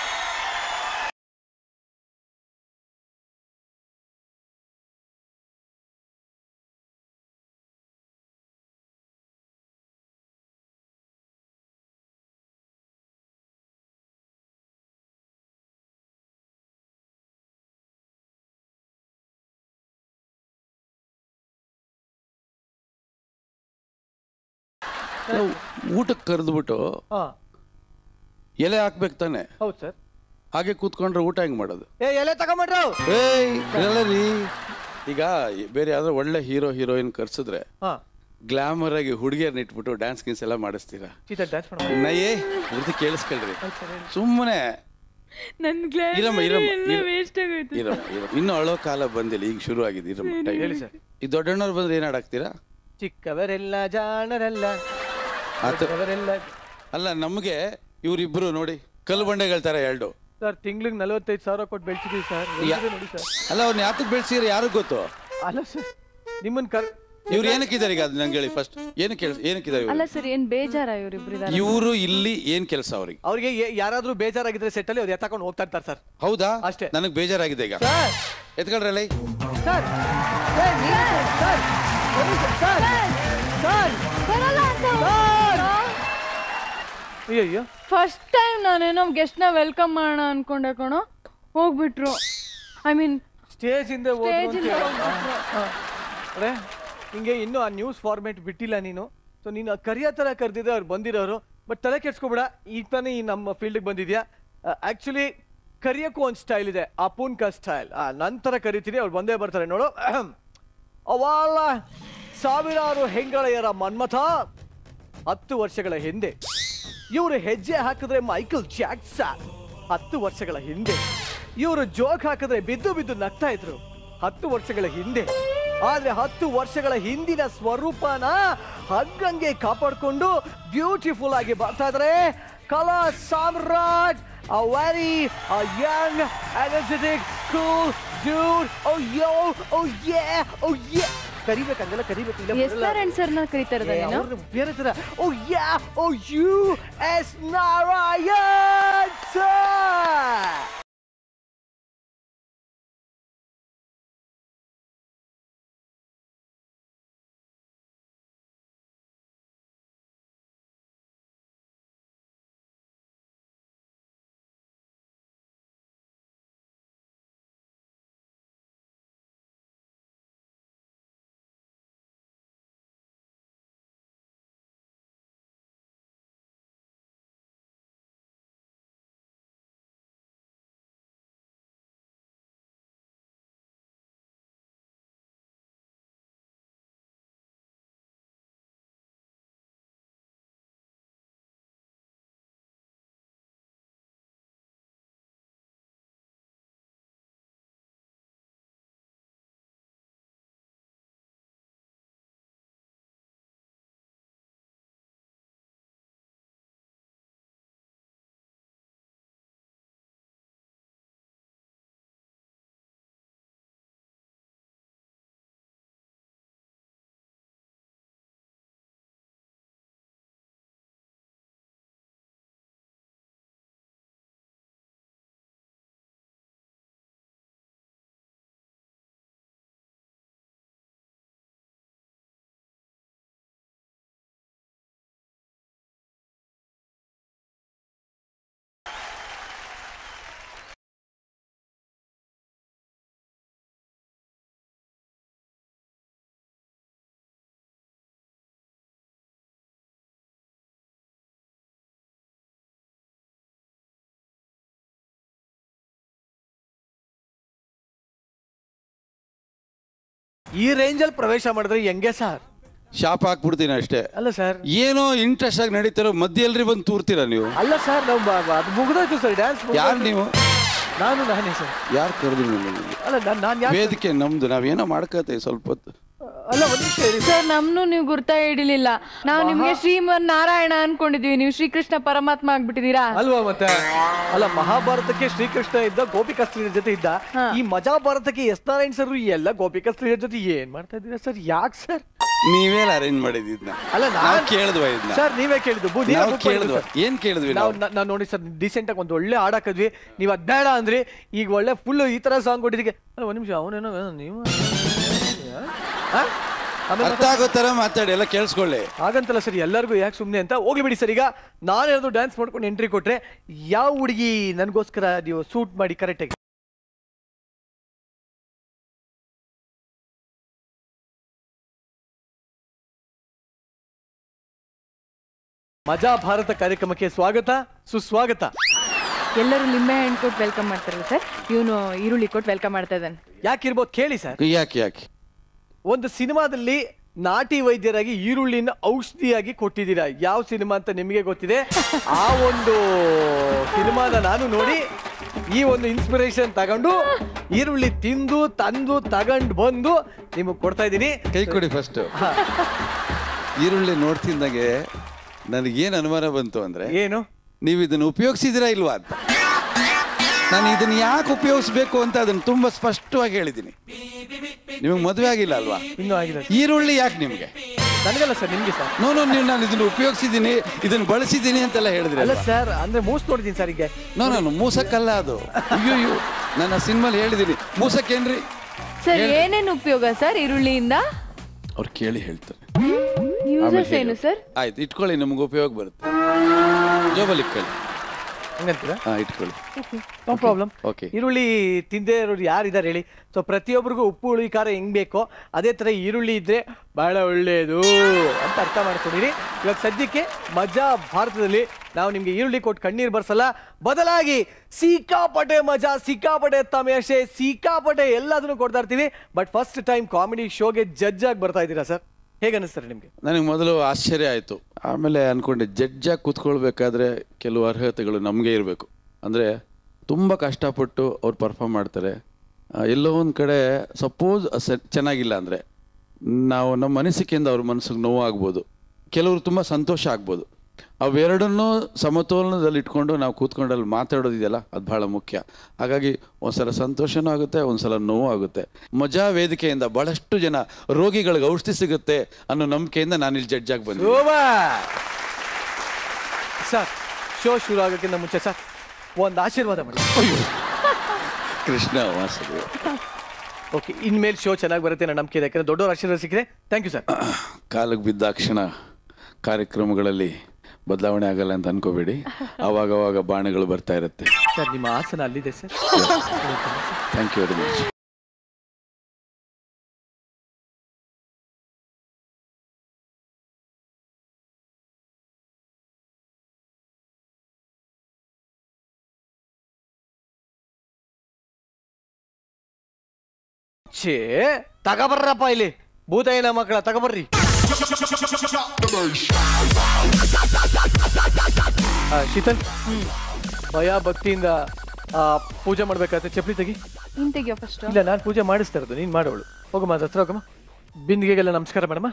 ಊಟಕ್ಕೆ ಕರೆದ್ಬಿಟ್ಟು
ಹಾ
ಎಲೆ ಹಾಕ್ಬೇಕು ತಾನೆ
ಹೌದು ಸರ್
ಹಾಗೆ ಕೂತ್ಕೊಂಡ್ರೆ ಊಟ ಹೆಂಗ್ ಮಾಡೋದು
ಏ ಎಲೆ ತಗೊಂಬಿಟ್ರು
ಏಯ್ ಇರಲ್ಲ ರೀ ಈಗ ಬೇರೆ ಯಾವ್ದೋ ಒಳ್ಳೆ ಹೀರೋ ಹೀರೋಯಿನ್ ಕರ್ಸಿದ್ರೆ
ಹಾ
ಗ್ಲಾಮರ್ ಆಗಿ ಹುಡುಗಿಯರ್ನ ಇಟ್ಬಿಟ್ಟು ಡ್ಯಾನ್ಸ್ ಗಿನ್ಸ್ ಎಲ್ಲ ಮಾಡಿಸ್ತೀರಾ
ಚೀತ ಡ್ಯಾನ್ಸ್ ಮಾಡ
ನಯ್ಯೇ ಪೂರ್ತಿ ಕೇಳಿಸ್ಕೊಳ್ರಿ ಸುಮ್ಮನೆ
ನನ್
ಇರಮ್ಮ ಇರಮ್ಮ ಇರ-
ವೇಸ್ಟ್ ಆಗೋಯ್ತು
ಇರಮ್ಮ ಇರಮ್ಮ ಇನ್ನು ಅಳೋ ಕಾಲ ಬಂದಿಲ್ಲ ಈಗ ಶುರು ಆಗಿದೆ ಇರಮ್ಮ time.
ಹೇಳಿ ಸರ್
ಈ ದೊಡ್ಡಣ್ಣವ್ರು ಬಂದ್ರೆ ಏನ್ ಆಡಾಕ್ತೀರಾ
ಚಿಕ್ಕವರೆಲ್ಲ ಜಾಣರಲ್ಲ
ಆತ
ದೊಡ್ಡವರೆಲ್ಲ
ಅಲ್ಲ ನಮಗೆ ಇವರಿಬ್ರು ನೋಡಿ ಕಲ್ಲು ಬಂಡೆಗಳ ತರ ಎರಡು
ಸರ್ ತಿಂಗ್ಳಿಗೆ ನಲವತ್ತೈದು ಸಾವಿರ ಕೊಟ್ಟು ಬೆಳ್ಸಿದೀವಿ ಸರ್
ಯಾ-
ನೋಡಿ ಸರ್
ಅಲ್ಲ ಅವ್ರನ್ನ ಯಾತಕ್ಕೆ ಬೆಳೆಸಿದ್ರೆ ಯಾರಿಗ್ ಗೊತ್ತು
ಅಲ್ಲ ಸರ್ ನಿಮ್ಮನ್ ಕರ್
ಇವ್ರು ಏನಕ್ಕಿದ್ದಾರೆ ಈಗ ಅದು ನಂಗೆ ಹೇಳಿ ಫಸ್ಟ್ ಏನಕ್ಕೆ ಕೆಲಸ ಏನಕ್ಕಿದ್ದಾರೆ
ಅಲ್ಲ
ಇವ್ರು
ಸರ್ ಏನ್ ಬೇಜಾರ ಇವ್ರಿಬ್ರಿದಾರೆ
ಇವರು ಇಲ್ಲಿ ಏನ್ ಕೆಲಸ ಅವ್ರಿಗೆ
ಅವ್ರಿಗೆ ಏ- ಯಾರಾದ್ರೂ ಬೇಜಾರಾಗಿದ್ರೆ ಸೆಟ್ ಅಲ್ಲಿ ಅವ್ರು ಎತ್ತಾಕೊಂಡು ಹೋಗ್ತಾ ಇರ್ತಾರೆ ಸರ್
ಹೌದಾ
ಅಷ್ಟೇ.
ನನಗೆ ಬೇಜಾರಾಗಿದೆ ಈಗ
ಸರ್
ಎತ್ಕೊಳ್ರಲ್ಲ
ಸರ್ ಸರ್ ನೀವು- ಸರ್ ಬನ್ನಿ ಸರ್, ಸರ್ ಸರ್
ಬರಲ್ಲ ಅಂತ
ಅಯ್ಯೋ ಅಯ್ಯೋ
ಫಸ್ಟ್ ಟೈಮ್ ನಾನೇನೋ ಗೆಸ್ಟ್ ನ ವೆಲ್ಕಮ್ ಮಾಡೋಣ ಅನ್ಕೊಂಡೆ ಕಣೋ ಹೋಗ್ಬಿಟ್ರು ಐ ಮೀನ್
ಸ್ಟೇಜ್ ಇಂದ ಹೋದ್ರು
ಸ್ಟೇಜ್
ಅಂತ
ಇಂದ
ಹೇಳು.
ಹೋಗ್ಬಿಟ್ರು
ಅರೆ ನಿಂಗೆ ಇನ್ನೂ ಆ ನ್ಯೂಸ್ ಫಾರ್ಮೇಟ್ ಬಿಟ್ಟಿಲ್ಲ ನೀನು ಸೊ ನೀನು ಕರಿಯ ಥರ ಕರೆದಿದ್ರೆ ಅವ್ರು ಬಂದಿರೋರು ಬಟ್ ತಲೆ ಕೆಡ್ಸ್ಕೊಬೇಡ ಈಗ ತಾನೇ ಈ ನಮ್ಮ ಫೀಲ್ಡ್ಗೆ ಬಂದಿದ್ಯಾ ಆ್ಯಕ್ಚುಲಿ ಕರಿಯೋಕ್ಕೂ ಒಂದು ಸ್ಟೈಲ್ ಇದೆ ಅಪೂನ್ಕ ಸ್ಟೈಲ್ ನಂತರ ಕರಿತೀನಿ ಅವ್ರು ಬಂದೇ ಬರ್ತಾರೆ ನೋಡು ಅವಾಲ ಸಾವಿರಾರು ಹೆಂಗಳೆಯರ ಮನ್ಮಥ ಹತ್ತು ವರ್ಷಗಳ ಹಿಂದೆ ಇವರು ಹೆಜ್ಜೆ ಹಾಕಿದ್ರೆ ಮೈಕಲ್ ಜಾಕ್ಸನ್ ಹತ್ತು ವರ್ಷಗಳ ಹಿಂದೆ ಇವರು ಜೋಕ್ ಹಾಕಿದ್ರೆ ಬಿದ್ದು ಬಿದ್ದು ನಗ್ತಾ ಇದ್ರು ಹತ್ತು ವರ್ಷಗಳ ಹಿಂದೆ ಆದ್ರೆ ಹತ್ತು ವರ್ಷಗಳ ಹಿಂದಿನ ಸ್ವರೂಪನ ಹಗ್ಗಂಗೆ ಕಾಪಾಡ್ಕೊಂಡು ಬ್ಯೂಟಿಫುಲ್ ಆಗಿ ಬರ್ತಾ ಇದ್ರೆ ಕಲಾ ಸಾಮ್ರಾಟ್ a very a young, energetic, cool dude. Oh yo, oh yeah, oh yeah. ಕರಿಬೇಕಂಗೆಲ್ಲ ಕರಿಬೇಕು ಇಲ್ಲ
ಎಸ್ ಆರ್ ಅಂಡ್ ಸರ್ ನ ಕರಿತಾ ಇರೋದ
ಏ,
ನೀನು
ಅವ್ರು ಬೇರೆ ತರ oh yeah oh you S Narayan sir ಈ ರೇಂಜಲ್ಲಿ ಪ್ರವೇಶ ಮಾಡಿದ್ರೆ ಹೆಂಗೆ ಸರ್
ಶಾಪ್ ಹಾಕ್ಬಿಡ್ತೀನಿ ಅಷ್ಟೇ
ಅಲ್ಲ ಸರ್
ಏನೋ ಇಂಟ್ರೆಸ್ಟ್ ಆಗಿ ನಡೀತಿರೋ ಮಧ್ಯೆ ಎಲ್ರಿ ಬಂದು ತೂರ್ತೀರಾ ನೀವು
ಅಲ್ಲ ಸರ್ ನಾವು ಬ- ಬ- ಅದು ಮುಗ್ದೋಯ್ತು ಸರ್ ಡ್ಯಾನ್ಸ್
ಯಾರು ನೀವು
ನಾನು ನಾನೇ ಸರ್
ಯಾರು ಕರೆದು ನಿಮ್ಮನ್ನ?
ಅಲ್ಲ ನಾನು ನಾನು ಯಾಕೆ
ವೇದಿಕೆ ನಮ್ದು ನಾವೇನೋ ಮಾಡ್ಕೋತೇವೆ ಸ್ವಲ್ಪ ಹೊತ್ತು
ಅಲ್ಲ ಒಂದು ನಿಮಿಷ ಇರಿ
ಸರ್ ನಮ್ನು ನೀವು ಗುರ್ತಾ ಹಿಡಿಲಿಲ್ಲ ನಾವು ನಿಮ್ಗೆ ಶ್ರೀಮನ್ ನಾರಾಯಣ ಅನ್ಕೊಂಡಿದೀವಿ ನೀವು ಶ್ರೀಕೃಷ್ಣ ಪರಮಾತ್ಮ ಆಗ್ಬಿಟ್ಟಿದೀರಾ
ಅಲ್ವಾ ಮತ್ತೆ ಅಲ್ಲ ಮಹಾಭಾರತಕ್ಕೆ ಶ್ರೀಕೃಷ್ಣ ಇದ್ದ ಗೋಪಿಕಾ ಸ್ತ್ರೀಯರ ಜೊತೆ ಇದ್ದ
ಹಾ.
ಈ ಮಜಾ ಭಾರತಕ್ಕೆ ಎಸ್ ನಾರಾಯಣ್ ಸರ್ ಎಲ್ಲ ಗೋಪಿಕಾ ಸ್ತ್ರೀಯರ ಜೊತೆ ಏನ್ ಮಾಡ್ತಾ ಇದ್ದೀರಾ ಸರ್ ಯಾಕೆ ಸರ್
ನೀವೇನು ಅರೇಂಜ್ ಮಾಡಿದ್ನ
ಅಲ್ಲ
ನಾವು
ನಾನು
ಕೇಳಿದ್ವ ಇದನ್ನ
ಸರ್ ನೀವೇ ಕೇಳಿದ್ದು ಬು- ನೀವೇ
ನಾವು
book ಮಾಡಿದ್ದು
ಕೇಳಿದ್ವ
ಸರ್.
ಏನ್ ಕೇಳಿದ್ವಿ
ನಾವು
ನಾವು
ನಾವು ನೋಡಿ ಸರ್ ಡೀಸೆಂಟ್ ಆಗಿ ಒಂದು ಒಳ್ಳೆ ಹಾಡ್ ಹಾಕಿದ್ವಿ ನೀವು ಅದ್ ಬೇಡ ಅಂದ್ರಿ ಈಗ ಒಳ್ಳೆ ಫುಲ್ ಈ ತರ ಸಾಂಗ್ ಕೊಟ್ಟಿದ್ದಕ್ಕೆ ಅಲ್ಲ ಒಂದ್ ನಿಮಿಷ ಅವನೇನೋ ನೀವು ಆ? ಆಮೇಲೆ
ಅರ್ಥ ಆಗೋ ತರ ಮಾತಾಡಿ ಎಲ್ಲ ಕೇಳಿಸ್ಕೊಳ್ಳಿ
ಹಾಗಂತಲ್ಲ ಸರ್ ಎಲ್ಲರಿಗೂ ಯಾಕೆ ಸುಮ್ಮನೆ ಅಂತ ಹೋಗಿ ಬಿಡಿ ಸರ್ ಈಗ ನಾನೇನಾದ್ರು ಡ್ಯಾನ್ಸ್ ಮಾಡ್ಕೊಂಡು ಎಂಟ್ರಿ ಕೊಟ್ರೆ ಯಾವ ಹುಡುಗಿ ನನಗೋಸ್ಕರ ನೀವು ಸೂಟ್ ಮಾಡಿ ಕರೆಕ್ಟಾಗಿ ಮಜಾ ಭಾರತ ಕಾರ್ಯಕ್ರಮಕ್ಕೆ ಸ್ವಾಗತ ಸುಸ್ವಾಗತ
ಎಲ್ಲರೂ ಲಿಂಬೆ ಹಣ್ಣು ಕೊಟ್ಟು ವೆಲ್ಕಮ್ ಮಾಡ್ತಾರಲ್ಲ ಸರ್ ಇವನು ಈರುಳ್ಳಿ ಕೊಟ್ಟು ವೆಲ್ಕಮ್ ಮಾಡ್ತಾ ಇದ್ದಾನೆ
ಯಾಕಿರ್ಬೋದು ಕೇಳಿ ಸರ್
ಯಾಕೆ ಯಾಕೆ
ಒಂದು ಸಿನಿಮಾದಲ್ಲಿ ನಾಟಿ ವೈದ್ಯರಾಗಿ ಈರುಳ್ಳಿನ ಔಷಧಿಯಾಗಿ ಕೊಟ್ಟಿದ್ದೀರಾ ಯಾವ ಸಿನಿಮಾ ಅಂತ ನಿಮಗೆ ಗೊತ್ತಿದೆ ಆ ಒಂದು ಸಿನಿಮಾನ ನಾನು ನೋಡಿ ಈ ಒಂದು ಇನ್ಸ್ಪಿರೇಷನ್ ತಗೊಂಡು ಈರುಳ್ಳಿ ತಿಂದು ತಂದು ತಗೊಂಡು ಬಂದು ನಿಮಗೆ ಕೊಡ್ತಾ ಇದ್ದೀನಿ
ಕೈ ಕೊಡಿ ಫಸ್ಟ್
ಹಾ.
ಈರುಳ್ಳಿ ನೋಡ್ತಿದ್ದಂಗೆ ನನಗೇನು ಅನುಮಾನ ಬಂತು ಅಂದರೆ
ಏನು
ನೀವು ಇದನ್ನು ಉಪಯೋಗಿಸಿದಿರಾ ಇಲ್ವಾ ಅಂತ ನಾನು ಇದನ್ನು ಯಾಕೆ ಉಪಯೋಗಿಸ್ಬೇಕು ಅಂತ ಅದನ್ನು ತುಂಬ ಸ್ಪಷ್ಟವಾಗಿ ಹೇಳಿದ್ದೀನಿ ನಿಮಗೆ ಮದುವೆ ಆಗಿಲ್ಲ ಅಲ್ವಾ
ಇನ್ನೂ ಆಗಿಲ್ಲ
ಈರುಳ್ಳಿ ಯಾಕೆ ನಿಮಗೆ
ನನಗಲ್ಲ ಸರ್ ನಿಮ್ಗೆ ಸರ್
ನೋ ನೋ ನೀವು ನಾನು ಇದನ್ನು ಉಪಯೋಗಿಸಿದ್ದೀನಿ ಇದನ್ನು ಬಳಸಿದ್ದೀನಿ ಅಂತೆಲ್ಲ ಹೇಳಿದ್ರಿ
ಅಲ್ಲ
ಅಲ್ವಾ?
ಸರ್ ಅಂದ್ರೆ ಮೂಸ್ ನೋಡಿದೀನಿ ಸರ್ ಈಗ
ನೋ ನಾನು ಮೂಸಕ್ಕಲ್ಲ ಅದು ಅಯ್ಯೋ ಅಯ್ಯೋ ನನ್ನ ಸಿನಿಮಾಲಿ ಹೇಳಿದ್ದೀನಿ ಮೂಸಕ್ಕೇನ್ರಿ
ಸರ್ ಏನೇನು ಉಪಯೋಗ ಸರ್ ಈರುಳ್ಳಿಯಿಂದ
ಅವ್ರು ಕೇಳಿ ಹೇಳ್ತಾರೆ
ಯೂಸಸ್
ಆಮೇಲೆ
ಏನು
ಹೇಳು.
ಸರ್
ಆಯ್ತು ಇಟ್ಕೊಳ್ಳಿ ನಮ್ಗೆ ಉಪಯೋಗ ಬರುತ್ತೆ ಜೋಬಲ್ಲಿ ಇಟ್ಕೊಳ್ಳಿ
ಹಂಗಂತೀರಾ
ಹಾಂ ಇಟ್ಕೊಳ್ಳಿ
ನೋ ಪ್ರಾಬ್ಲಮ್
ಓಕೆ
ಈರುಳ್ಳಿ ತಿಂದೇ ಇರೋರು ಯಾರಿದ್ದಾರೆ ಹೇಳಿ ಸೊ ಪ್ರತಿಯೊಬ್ಬರಿಗೂ ಉಪ್ಪು ಹುಳಿ ಖಾರ ಹೆಂಗ್ ಬೇಕೋ ಅದೇ ತರ ಈರುಳ್ಳಿ ಇದ್ರೆ ಬಹಳ ಒಳ್ಳೆಯದು ಅಂತ ಅರ್ಥ ಮಾಡ್ಕೊಂಡಿರಿ ಇವಾಗ ಸದ್ಯಕ್ಕೆ ಮಜಾ ಭಾರತದಲ್ಲಿ ನಾವು ನಿಮ್ಗೆ ಈರುಳ್ಳಿ ಕೊಟ್ಟು ಕಣ್ಣೀರ್ ಬರ್ಸಲ್ಲ ಬದಲಾಗಿ ಸಿಕ್ಕಾಪಟ್ಟೆ ಮಜಾ ಸಿಕ್ಕಾಪಟ್ಟೆ ತಮಾಷೆ ಸಿಕ್ಕಾಪಟ್ಟೆ ಎಲ್ಲದನ್ನು ಕೊಡ್ತಾ ಇರ್ತೀವಿ ಬಟ್ ಫಸ್ಟ್ ಟೈಮ್ ಕಾಮಿಡಿ ಶೋಗೆ ಜಡ್ಜ್ ಆಗಿ ಬರ್ತಾ ಇದ್ದೀರಾ ಸರ್ ಹೇಗೆ ಅನಿಸ್ತಾರೆ ನಿಮ್ಗೆ
ನನಗೆ ಮೊದಲು ಆಶ್ಚರ್ಯ ಆಯಿತು ಆಮೇಲೆ ಅಂದ್ಕೊಂಡೆ ಜಡ್ಜಾಗಿ ಕೂತ್ಕೊಳ್ಬೇಕಾದ್ರೆ ಕೆಲವು ಅರ್ಹತೆಗಳು ನಮಗೆ ಇರಬೇಕು ಅಂದರೆ ತುಂಬ ಕಷ್ಟಪಟ್ಟು ಅವ್ರು ಪರ್ಫಾರ್ಮ್ ಮಾಡ್ತಾರೆ ಆ, ಎಲ್ಲೋ ಒಂದು ಕಡೆ ಸಪೋಸ್ ಚೆನ್ನಾಗಿಲ್ಲ ಅಂದರೆ ನಾವು ನಮ್ಮ ಮನಸ್ಸಿಕೆಯಿಂದ ಅವ್ರ ಮನಸ್ಸಿಗೆ ನೋವು ಆಗ್ಬೋದು ಕೆಲವರು ತುಂಬ ಸಂತೋಷ ಆಗ್ಬೋದು ಅವೆರಡನ್ನೂ ಸಮತೋಲನದಲ್ಲಿ ಇಟ್ಕೊಂಡು ನಾವು ಕೂತ್ಕೊಂಡಲ್ಲಿ ಮಾತಾಡೋದಿದೆಯಲ್ಲ ಅದು ಬಹಳ ಮುಖ್ಯ ಹಾಗಾಗಿ ಒಂದ್ಸಲ ಸಂತೋಷನೂ ಆಗುತ್ತೆ ಒಂದ್ಸಲ ನೋವು ಆಗುತ್ತೆ ಮಜಾ ವೇದಿಕೆಯಿಂದ ಬಹಳಷ್ಟು ಜನ ರೋಗಿಗಳಿಗೆ ಔಷಧಿ ಸಿಗುತ್ತೆ ಅನ್ನೋ ನಂಬಿಕೆಯಿಂದ ನಾನು ಇಲ್ಲಿ ಜಡ್ಜ್ ಆಗಿ ಬಂದೆ
ಸರ್ ಶೋ ಶುರು ಆಗೋಕ್ಕಿಂತ ಮುಂಚೆ ಸರ್ ಒಂದು ಆಶೀರ್ವಾದ ಮಾಡಿ
ಕೃಷ್ಣ ವಾಸುದೇವ
ಓಕೆ ಇನ್ಮೇಲೆ ಶೋ ಚೆನ್ನಾಗಿ ಬರುತ್ತೆ ನನ್ನ ನಂಬಿಕೆ ಇದೆ ಯಾಕಂದ್ರೆ ದೊಡ್ಡವ್ರ ಆಶೀರ್ವಾದ ಸಿಕ್ಕಿದೆ ಥ್ಯಾಂಕ್ ಯು ಸರ್
ಕಾಲಿಗೆ ಬಿದ್ದಾಕ್ಷಣ ಕಾರ್ಯಕ್ರಮಗಳಲ್ಲಿ ಬದಲಾವಣೆ ಆಗಲ್ಲ ಅಂತ ಅನ್ಕೋಬೇಡಿ ಅವಾಗ ಅವಾಗ ಬಾಣಗಳು ಬರ್ತಾ ಇರುತ್ತೆ
ಸರ್ ನಿಮ್ಮ ಆಸನ ಅಲ್ಲಿದೆ sir
thank you very much
ಛೇ ತಗಬರ್ರಪ್ಪ ಇಲ್ಲಿ ಭೂತಾಯಿನ ಮಕ್ಕಳ ತಗಬರ್ರಿ ಆ, ಶೀತಲ್ ಭಯ ಭಕ್ತಿಯಿಂದ ಆ, ಪೂಜೆ ಮಾಡ್ಬೇಕಾದ್ರೆ ಚಪ್ಪಲಿ ತೆಗಿ
ನೀನ್ ತೆಗಿಯೋ ಫಸ್ಟ್
ಇಲ್ಲ ನಾನು ಪೂಜೆ ಮಾಡಿಸ್ತಾ ಇರೋದು ನೀನ್ ಮಾಡೋಳು ಹೋಗಮ್ಮ ಅದ್ ಹತ್ರ ಹೋಗಮ್ಮ ಬಿಂದಿಗೆಗೆಲ್ಲ ನಮಸ್ಕಾರ ಮೇಡಮ್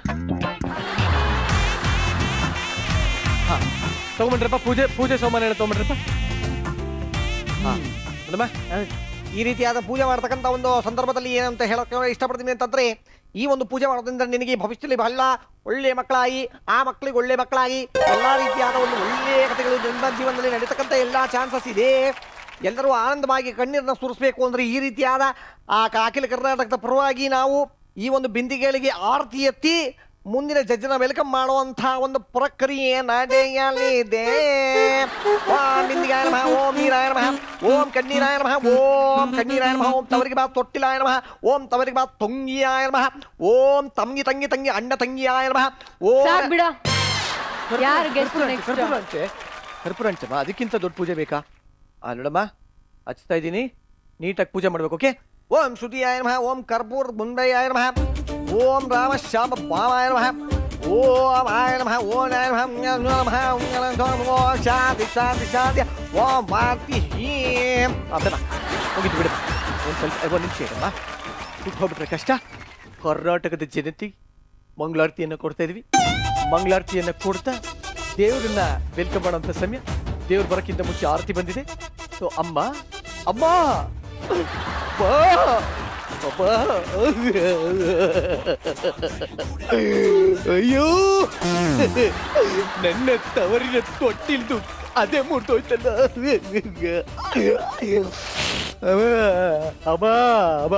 ಹಾ ತಗೊಂಬಂಡ್ರಪ್ಪ ಪೂಜೆ ಪೂಜೆ ಸಾಮಾನು ಎಲ್ಲ ತಗೊಂಬಂಡ್ರಪ್ಪ ಹಾ ಮೇಡಮ
ಈ ರೀತಿಯಾದ ಪೂಜೆ ಮಾಡ್ತಕ್ಕಂಥ ಒಂದು ಸಂದರ್ಭದಲ್ಲಿ ಏನಂತ ಹೇಳಕ್ಕೆ ಇಷ್ಟಪಡ್ತೀನಿ ಅಂತಂದ್ರೆ ಈ ಒಂದು ಪೂಜೆ ಮಾಡೋದ್ರಿಂದ ನಿನಗೆ ಭವಿಷ್ಯದಲ್ಲಿ ಬಹಳ ಒಳ್ಳೆ ಮಕ್ಕಳಾಗಿ ಆ ಮಕ್ಕಳಿಗೆ ಒಳ್ಳೆ ಮಕ್ಕಳಾಗಿ ಎಲ್ಲಾ ರೀತಿಯಾದ ಒಂದು ಒಳ್ಳೆಯ ಕಥೆಗಳು ನಿಮ್ಮ ಜೀವನದಲ್ಲಿ ನಡೀತಕ್ಕಂಥ ಎಲ್ಲಾ ಚಾನ್ಸಸ್ ಇದೆ ಎಲ್ಲರೂ ಆನಂದವಾಗಿ ಕಣ್ಣೀರನ್ನ ಸುರಿಸ್ಬೇಕು ಅಂದ್ರೆ ಈ ರೀತಿಯಾದ ಆ ಕ- ಅಖಿಲ ಕರ್ನಾಟಕದ ಪರವಾಗಿ ನಾವು ಈ ಒಂದು ಬಿಂದಿಗೆಗಳಿಗೆ ಆರತಿ ಎತ್ತಿ ಮುಂದಿನ ಜಡ್ಜನ ವೆಲ್ಕಮ್ ಮಾಡುವಂತ ಒಂದು ಪ್ರಕ್ರಿಯೆ ನಡೆಯಲಿದೆ ಓಂ ಬಿಂದಿಗಾಯ ನಮಃ ಓಂ ನೀರಾಯ ನಮಃ ಓಂ ಕಣ್ಣೀರಾಯ ನಮಃ ಓಂ ಕಣ್ಣೀರಾಯ ನಮಃ ಓಂ ತವರಿಗೆ ಬಾ ತೊಟ್ಟಿಲಾಯ ನಮಃ ಓಂ ತವರಿಗೆ ಬಾ ತೊಂಗಿಯಾಯ ನಮಃ ಓಂ ತಂಗಿ ತಂಗಿ ತಂಗಿ ಅಣ್ಣ ತಂಗಿಯಾಯ ನಮಃ ಓಂ
ಸಾಕ್ ಬಿಡ ಯಾರು ಗೆಸ್ಟ್ ನೆಕ್ಸ್ಟ್
ಕರ್ಪೂರ ಹಂಚೆ ಕರ್ಪೂರ ಹಂಚಮ್ಮ ಅದಕ್ಕಿಂತ ದೊಡ್ಡ ಪೂಜೆ ಬೇಕಾ ಆ ನೋಡಮ್ಮ ಹಚ್ತಾ ಇದ್ದೀನಿ ನೀಟಾಗಿ ಪೂಜೆ ಮಾಡ್ಬೇಕು ಓಕೆ
ಓಂ ಶ್ರುತಿಯಾಯ ನಮಃ ಓಂ ಕರ್ಪೂರ್ ಮುಂದಯಾಯ ನಮಃ ಓಂ ರಾಮ ಶ್ಯಾಮ ಭಾವಾಯ ನಮಃ ಓಂ ಆಯ ನಮಃ ಓಂ ಆಯ ನಮಃ ಓಂ ನಮಃ ಓಂ ನಮಃ ಓಂ ಶಾಂತಿ ಶಾಂತಿ ಶಾಂತಿ ಓಂ ಮಾತಿ ಹೀಂ
ಅಬ್ಬಾ ಹೋಗಿದ್ದು ಬಿಡಮ್ಮ ಒಂದು ಸ್ವಲ್ಪ ಒಂದು ನಿಮಿಷ ಇರಮ್ಮ ಬಿಟ್ಟು ಹೋಗ್ಬಿಟ್ರೆ ಕಷ್ಟ ಕರ್ನಾಟಕದ ಜನತೆ ಮಂಗಳಾರತಿಯನ್ನು ಕೊಡ್ತಾ ಇದೀವಿ ಮಂಗಳಾರತಿಯನ್ನು ಕೊಡ್ತಾ ದೇವರನ್ನ ವೆಲ್ಕಮ್ ಮಾಡೋಂಥ ಸಮಯ ದೇವ್ರು ಬರೋಕ್ಕಿಂತ ಮುಂಚೆ ಆರತಿ ಬಂದಿದೆ ಸೊ ಅಮ್ಮ ಅಮ್ಮ ಬಾ ಅಬ್ಬಾ. ಅಯ್ಯೋ ನನ್ನ ತವರಿನ ತೊಟ್ಟಿಲ್ದು ಅದೇ ಮುಟ್ಟೋಯ್ತಲ್ಲ ಅಮ್ಮ ಅಮ್ಮ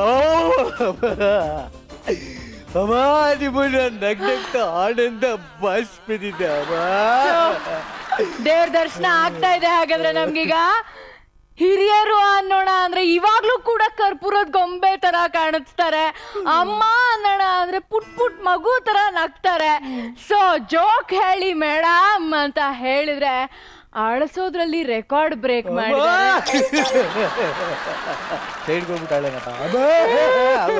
ಅಮ್ಮ ನಿಮ್ಮನ್ನ ನಗ್ನಗ್ತ ಆನಂದ ಬಸ್ ಬಿದ್ದಿದ್ದೆ ಅಮ್ಮ
ದೇವ್ರ ದರ್ಶನ ಆಗ್ತಾ ಇದೆ ಹಾಗಾದ್ರೆ ನಮ್ಗೀಗ ಹಿರಿಯರು ಅನ್ನೋಣ ಅಂದ್ರೆ ಇವಾಗ್ಲೂ ಕೂಡ ಕರ್ಪೂರದ ಗೊಂಬೆ ತರ ಕಾಣಿಸ್ತಾರೆ ಅಮ್ಮ ಅನ್ನೋಣ ಅಂದ್ರೆ ಪುಟ್ ಪುಟ್ ಮಗು ತರ ನಗ್ತಾರೆ ಸೊ ಜೋಕ್ ಹೇಳಿ ಮೇಡಮ್ ಅಂತ ಹೇಳಿದ್ರೆ ಅಳಸೋದ್ರಲ್ಲಿ ರೆಕಾರ್ಡ್ ಬ್ರೇಕ್ ಮಾಡಿದ್ದಾರೆ
ಸೈಡ್ಗೆ ಹೋಗ್ಬಿಟ್ಟಾಳೇನಪ್ಪ ಅಮ್ಮ ಅಮ್ಮ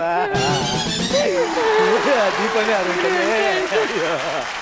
ದೀಪನೇ ಆಗೋಯ್ತದೆ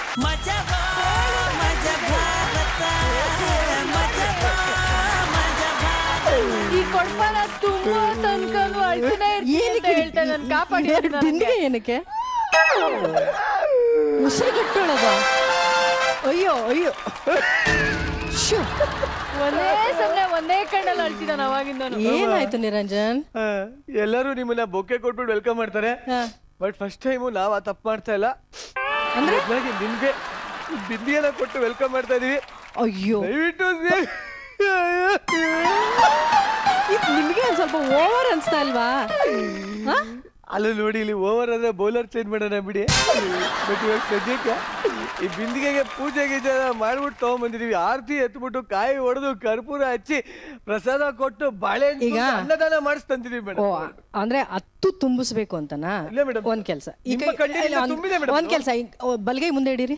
ಈ ಕೊಡ್ಪಾನ ತುಂಬಾ ತನ್ಕೊಂಡು ಅಳ್ತಾನೆ ಇರ್ತೀನಿ ಅಂತ ಹೇಳ್ತಾ ನನ್ ಕಾಪಾಡಿ
ಎರಡು ಬಿಂದಿಗೆ ಏನಕ್ಕೆ ಉಸಿರು ಕಟ್ಟೋಳದ ಅಯ್ಯೋ ಅಯ್ಯೋ ಶೋ
ಒಂದೇ ಸಮನೆ ಒಂದೇ ಕಣ್ಣಲ್ಲಿ ಅಳ್ತಿದ್ದಾನ ಅವಾಗಿಂದ
ಏನಾಯ್ತು ನಿರಂಜನ್
ಆ, ಎಲ್ಲರೂ ನಿಮ್ಮನ್ನ ಬೊಕ್ಕೆ ಕೊಟ್ಬಿಟ್ಟು ವೆಲ್ಕಮ್ ಮಾಡ್ತಾರೆ
ಹಾ.
ಬಟ್ ಫಸ್ಟ್ ಟೈಮು ನಾವ್ ಆ ತಪ್ಪು ಮಾಡ್ತಾ ಇಲ್ಲ
ಅಂದ್ರೆ
ಬದಲಾಗಿ ನಿಮ್ಗೆ ಬಿಂದಿಗೆನ ಕೊಟ್ಟು ವೆಲ್ಕಮ್ ಮಾಡ್ತಾ ಇದೀವಿ
ಅಯ್ಯೋ
ದಯವಿಟ್ಟು ನೀವು-
ಇದು ನಿಮಗೆ ಒಂದ್ ಸ್ವಲ್ಪ ಓವರ್ ಅನ್ಸ್ತಾ ಇಲ್ವಾ ಹಾ?
ಅಲ್ಲ ನೋಡಿ ಇಲ್ಲಿ ಓವರ್ ಆದ್ರೆ ಬೌಲರ್ ಚೇಂಜ್ ಮಾಡೋಣ ಬಿಡಿ ಬಟ್ ಇವಾಗ ಸದ್ಯಕ್ಕೆ ಈ ಬಿಂದಿಗೆಗೆ ಪೂಜೆ ಗೀಜೆ ಎಲ್ಲ ಮಾಡ್ಬಿಟ್ಟು ತಗೊಂಡ್ಬಂದಿದೀವಿ ಆರತಿ ಎತ್ಬಿಟ್ಟು ಕಾಯಿ ಹೊಡೆದು ಕರ್ಪೂರ ಹಚ್ಚಿ ಪ್ರಸಾದ ಕೊಟ್ಟು ಬಾಳೆಹಣ್ಣು
ಈಗ-
ಕೊಟ್ಟು ಅನ್ನದಾನ ಮಾಡಿಸ್ತಂತಿದೀವಿ
ಓ
ಮೇಡಮ್
ಅಂದ್ರೆ ಹತ್ತು ತುಂಬಿಸ್ಬೇಕು ಅಂತನಾ
ಇಲ್ಲ madam.
ಒಂದ್ ಕೆಲ್ಸ
ನಿಮ್ಮ ಕಣ್ಣೀರಿಂದ ತುಂಬಿದೆ madam.
ಒಂದ್ ಕೆಲ್ಸ ಈಗ ಓ, ಬಲಗೈ ಮುಂದೆ ಇಡೀರಿ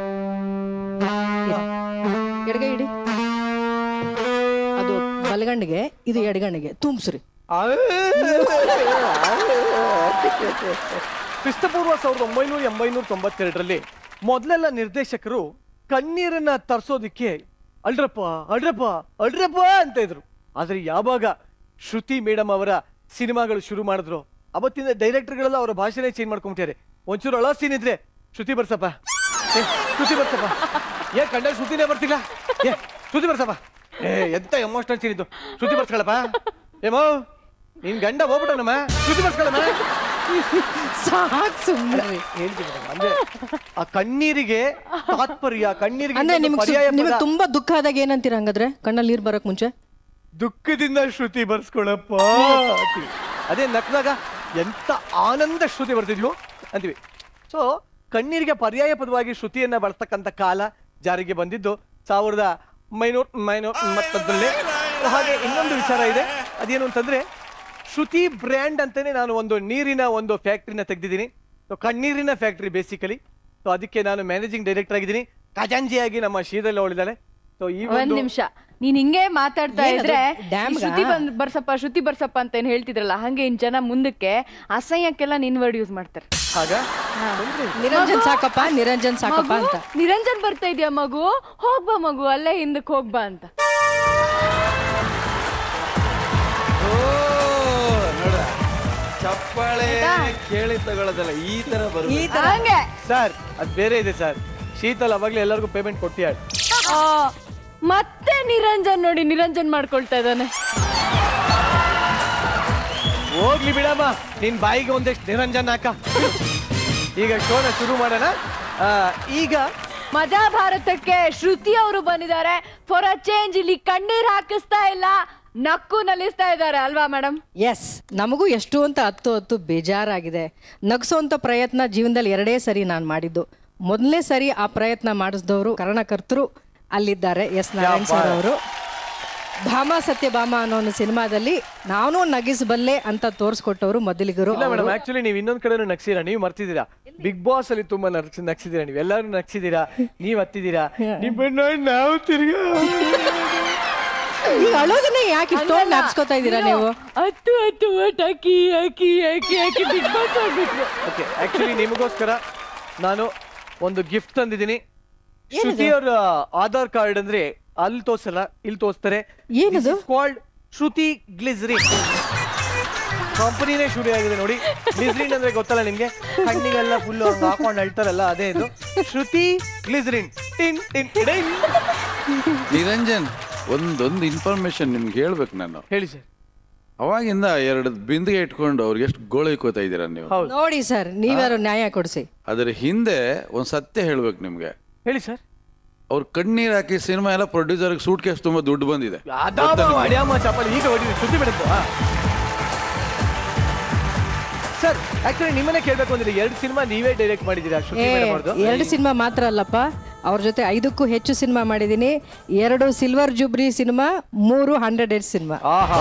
ಎಡಗೈ ಇಡಿ ಅದು ಬಲಗಣ್ಣಿಗೆ ಇದು ಎಡಗಣ್ಣಿಗೆ ತುಂಬಿಸ್ರಿ
ಕ್ರಿಸ್ತಪೂರ್ವ ಸಾವಿರದ ಒಂಬೈನೂರ ಎಂಬೈನೂರ ತೊಂಬತ್ತೆರಡರಲ್ಲಿ ಮೊದಲೆಲ್ಲ ನಿರ್ದೇಶಕರು ಕಣ್ಣೀರನ್ನ ತರ್ಸೋದಿಕ್ಕೆ ಅಳ್ರಪ್ಪ ಅಳ್ರಪ್ಪ ಅಳ್ರಪ್ಪ ಅಂತ ಇದ್ರು ಆದ್ರೆ ಯಾವಾಗ ಶ್ರುತಿ ಮೇಡಮ್ ಅವರ ಸಿನಿಮಾಗಳು ಶುರು ಮಾಡಿದ್ರು ಅವತ್ತಿಂದ ಡೈರೆಕ್ಟರ್ಗಳೆಲ್ಲ ಅವರ ಭಾಷೆನೇ ಚೇಂಜ್ ಮಾಡ್ಕೊಂಬಿಟ್ಟಾರೆ ಒಂಚೂರು ಅಳ ಸೀನ್ ಇದ್ರೆ ಶ್ರುತಿ ಬರ್ಸಪ್ಪ ಏ, ಶ್ರುತಿ ಬರ್ಸಪ್ಪ ಏ ಕಂಡ ಶ್ರುತಿನೇ ಬರ್ತಿಲ್ಲ ಏ ಶ್ರುತಿ ಬರ್ಸಪ್ಪ ಏ ಎಂತ ಎಮೋಷನಲ್ ಸೀನ್ ಇದ್ದು ಶ್ರುತಿ ಬರ್ಸ್ಕೊಳಪ್ಪ ಏಮೋ ನಿನ್ ಗಂಡ ಹೋಗ್ಬಿಟ್ಟನಮ್ಮ ಶ್ರುತಿ ಬರ್ಸ್ಕೊಳಮ್ಮ
ಸಾಕ್ ಸುಮ್ಮನೆ
ಹೇಳ್ತೀನಿ madam. ಅಂದ್ರೆ ಆ ಕಣ್ಣೀರಿಗೆ ತಾತ್ಪರ್ಯ ಕಣ್ಣೀರಿಗೆ
ಅಂದ್ರೆ
ಇನ್ನೊಂದು
ನಿಮ್ಗೆ
ಪರ್ಯಾಯ ಪದ.
ನಿಮಗೆ ತುಂಬಾ ದುಃಖ ಆದಾಗ ಏನಂತೀರ ಹಂಗಾದ್ರೆ ಕಣ್ಣಲ್ಲಿ ನೀರ್ ಬರಕ್ ಮುಂಚೆ
ದುಃಖದಿಂದ ಶ್ರುತಿ ಬರ್ಸ್ಕೊಳಪ್ಪ ಅಂತೀವಿ. ಅದೇ ನಕ್ದಾಗ ಎಂತ ಆನಂದ ಶ್ರುತಿ ಬರ್ತಿದ್ವು ಅಂತೀವಿ ಸೊ ಕಣ್ಣೀರಿಗೆ ಪರ್ಯಾಯ ಪದವಾಗಿ ಶ್ರುತಿಯನ್ನ ಬಳಸ್ತಕ್ಕಂಥ ಕಾಲ ಜಾರಿಗೆ ಬಂದಿದ್ದು ಸಾವಿರದ ಒಂಬೈನೂರ ಒಂಬೈನೂರ ಮತ್ತೊಂದರಲ್ಲಿ ಹಾಗೆ ಇನ್ನೊಂದು ವಿಚಾರ ಇದೆ ಅದೇನು ಅಂತಂದ್ರೆ ಶ್ರುತಿ ಬ್ರ್ಯಾಂಡ್ ಅಂತಾನೆ ನಾನು ಒಂದು ನೀರಿನ ಒಂದು ಫ್ಯಾಕ್ಟ್ರಿನ ತೆಗೆದಿದ್ದೀನಿ ಸೊ ಕಣ್ಣೀರಿನ ಫ್ಯಾಕ್ಟ್ರಿ ಬೇಸಿಕಲಿ ಸೊ ಅದಕ್ಕೆ ನಾನು ಮ್ಯಾನೇಜಿಂಗ್ ಡೈರೆಕ್ಟರ್ ಆಗಿದ್ದೀನಿ ಖಜಾಂಜಿಯಾಗಿ ನಮ್ಮ ಶೀದಲ್ಲಿ ಅವಳಿದ್ದಾಳೆ ಸೊ ಈ
ಒಂದ್
ಒಂದು
ನಿಮಿಷ ನೀನ್ ಹಿಂಗೆ ಮಾತಾಡ್ತಾ
ಏನದು?
ಇದ್ರೆ
ಡ್ಯಾಮ್ಗಾ?
ಈ ಶ್ರುತಿ ಬಂದ್ ಬರ್ಸಪ್ಪ ಶ್ರುತಿ ಬರ್ಸಪ್ಪ ಅಂತ ಏನ್ ಹೇಳ್ತಿದ್ರಲ್ಲ ಹಂಗೆ ಇನ್ ಜನ ಮುಂದಕ್ಕೆ ಅಸಹ್ಯಕ್ಕೆಲ್ಲ ನಿನ್ ವರ್ಡ್ ಯೂಸ್ ಮಾಡ್ತಾರೆ
ಆಗ
ನಿರಂಜನ್ ಸಾಕಪ್ಪ ನಿರಂಜನ್ ಸಾಕಪ್ಪ
ಮಗು,
ಅಂತ
ನಿರಂಜನ್ ಬರ್ತಾ ಇದೆಯಾ ಮಗು ಹೋಗ್ಬಾ ಮಗು ಅಲ್ಲೇ ಹಿಂದಕ್ಕೆ ಹೋಗ್ಬಾ ಅಂತ
ನೋಡ ಚಪ್ಪಾಳೆ ಕೇಳಿ ತಗೊಳ್ಳೋದಲ್ಲ ಈ ತರ ಬರುತ್ತೆ
ಈ ತರ
ಹಂಗೆ
ಸರ್ ಅದ್ ಬೇರೆ ಇದೆ ಸರ್ ಶೀತಲ್ ಅವಾಗ್ಲೇ ಎಲ್ಲರಿಗೂ ಪೇಮೆಂಟ್ ಕೊಟ್ಟಿಯಾಳ
ಆ, ಮತ್ತೆ ನಿರಂಜನ್ ನೋಡಿ ನಿರಂಜನ್ ಮಾಡ್ಕೊಳ್ತಾ ಇದ್ದಾನೆ
ಹೋಗ್ಲಿ ಬಿಡಮ್ಮ ನಿನ್ ಬಾಯಿಗೆ ಒಂದಷ್ಟು ನಿರಂಜನ್ ಹಾಕ ಈಗ ಶೋನ ಶುರು ಮಾಡೋಣ ಆ, ಈಗ
ಮಜಾ ಭಾರತಕ್ಕೆ ಶ್ರುತಿ ಅವರು ಬಂದಿದ್ದಾರೆ ಫಾರ್ ಅ ಚೇಂಜ್ ಇಲ್ಲಿ ಕಣ್ಣೀರ್ ಹಾಕಿಸ್ತಾ ಇಲ್ಲ ನಕ್ಕು ನಲಿಸ್ತಾ ಇದ್ದಾರೆ ಅಲ್ವಾ ಮೇಡಮ್
ಎಸ್ ನಮಗೂ ಎಷ್ಟು ಅಂತ ಹತ್ತು ಹತ್ತು ಬೇಜಾರಾಗಿದೆ ನಗ್ಸೋಂಥ ಪ್ರಯತ್ನ ಜೀವನದಲ್ಲಿ ಎರಡೇ ಸರಿ ನಾನು ಮಾಡಿದ್ದು ಮೊದಲನೇ ಸರಿ ಆ ಪ್ರಯತ್ನ ಮಾಡಿಸಿದವರು ಕರ್ಣಕರ್ತರು ಅಲ್ಲಿದ್ದಾರೆ ಎಸ್ ನಾರಾಯಣ್ ಸರ್ ಅವರು ಭಾಮ ಸತ್ಯಭಾಮ ಅನ್ನೋ ಒಂದು ಸಿನಿಮಾದಲ್ಲಿ ನಾನು ನಗಿಸಬಲ್ಲೆ ಅಂತ ತೋರಿಸ್ಕೊಟ್ಟವರು ಮೊದಲಿಗರು
ಇಲ್ಲ ಮೇಡಮ್ ಆಕ್ಚುಲಿ ನೀವು ಇನ್ನೊಂದ್ ಕಡೆನೂ ನಗ್ಸಿರಾ ನೀವು ಮರ್ತಿದ್ದೀರಾ ಬಿಗ್ ಬಾಸ್ ಅಲ್ಲಿ ತುಂಬಾ ನಗ್ಸಿ ನಗ್ಸಿದ್ದೀರಾ ನೀವು ಎಲ್ಲರೂ ನಗ್ಸಿದ್ದೀರಾ ನೀವ್ ಹತ್ತಿದ್ದೀರಾ ನಿಮ್ಮನ್ನ ನೋಡಿ ನಾವು ತಿರ್ಗಾ
ಈಗ ಅಳೋದನ್ನೇ ಯಾಕೆ ಇಷ್ಟೊಂದು ನಾಪ್ಸ್ಕೊತಾ ಇದ್ದೀರಾ ನೀವು
ಹತ್ತು ಹತ್ತು ಓಟ್ ಹಾಕಿ ಹಾಕಿ ಹಾಕಿ ಹಾಕಿ ಬಿಗ್ ಬಾಸ್ ಆಗ್ಬಿಟ್ರು
ಓಕೆ ಆಕ್ಚುಲಿ ನಿಮಗೋಸ್ಕರ ನಾನು ಒಂದು ಗಿಫ್ಟ್ ತಂದಿದ್ದೀನಿ ಶ್ರುತಿ ಅವರ ಆಧಾರ್ ಕಾರ್ಡ್ ಅಂದ್ರೆ ಅಲ್ಲಿ ತೋರ್ಸಲ್ಲ ಇಲ್ಲಿ ತೋರಿಸ್ತಾರೆ
ಏನದು?
ಕಾಲ್ಡ್ ಶ್ರುತಿ ಗ್ಲಿಸರಿನ್ ಕಂಪನಿನೇ ಶುರು ಆಗಿದೆ ನೋಡಿ ಗ್ಲಿಸರಿನ್ ಅಂದ್ರೆ ಗೊತ್ತಲ್ಲ ನಿಮ್ಗೆ ಕಣ್ಣಿಗೆಲ್ಲ ಫುಲ್ ಹಾಕೊಂಡು ಅಳ್ತಾರಲ್ಲ ಅದೇ ಇದು ಶ್ರುತಿ ಗ್ಲಿಸರಿನ್ ಟಿನ್ ಟಿನ್ ಟಿಡಿನ್.
ನಿರಂಜನ್ ಒಂದೊಂದು ಇನ್ಫಾರ್ಮೇಶನ್ ನಿಮ್ಗೆ ಹೇಳ್ಬೇಕು ನಾನು
ಹೇಳಿ ಸರ್
ಅವಾಗಿಂದ ಎರಡು ಬಿಂದಿಗೆ ಇಟ್ಕೊಂಡು ಅವ್ರಿಗೆ ಎಷ್ಟು ಗೋಳೈಕೋತಾ ಇದ್ದೀರಾ ನೀವು
ಹೌದು
ನೋಡಿ ಸರ್ ನೀವ್ಯಾರು ನ್ಯಾಯ ಕೊಡಿಸಿ
ಅದ್ರ ಹಿಂದೆ ಒಂದು ಸತ್ಯ ಹೇಳ್ಬೇಕು ನಿಮ್ಗೆ
ಹೇಳಿ ಸರ್
ಅವ್ರು ಕಣ್ಣೀರ್ ಹಾಕಿ ಸಿನಿಮಾ ಎಲ್ಲ ಪ್ರೊಡ್ಯೂಸರ್ಗೆ ಸೂಟ್ ಕೇಸ್ ತುಂಬಾ ದುಡ್ಡು ಬಂದಿದೆ
ಅದಾಮ ಅಡ್ಯಾಮ ಚಪ್ಪಲಿ ಈಗ ಹೊಡಿದ್ರಿ ಸುದ್ದಿ ಬಿಡುತ್ತೋ ಸರ್ ಆಕ್ಚುಲಿ ನಿಮ್ಮನ್ನೇ ಕೇಳ್ಬೇಕು ಅಂದ್ರೆ ಎರಡು ಸಿನಿಮಾ ನೀವೇ ಡೈರೆಕ್ಟ್ ಮಾಡಿದ್ದೀರಾ ಶ್ರುತಿ
ಏ
ಮೇಡಮ್ ಅವ್ರದ್ದು
ಎರಡು ಸಿನಿಮಾ ಮಾತ್ರ ಅಲ್ಲಪ್ಪ ಅವ್ರ ಜೊತೆ ಐದಕ್ಕೂ ಹೆಚ್ಚು ಸಿನಿಮಾ ಮಾಡಿದ್ದೀನಿ ಎರಡು ಸಿಲ್ವರ್ ಜುಬ್ರಿ ಸಿನಿಮಾ ಮೂರು ಹಂಡ್ರೆಡ್ ಏಟ್ ಸಿನಿಮಾ
ಆಹಾ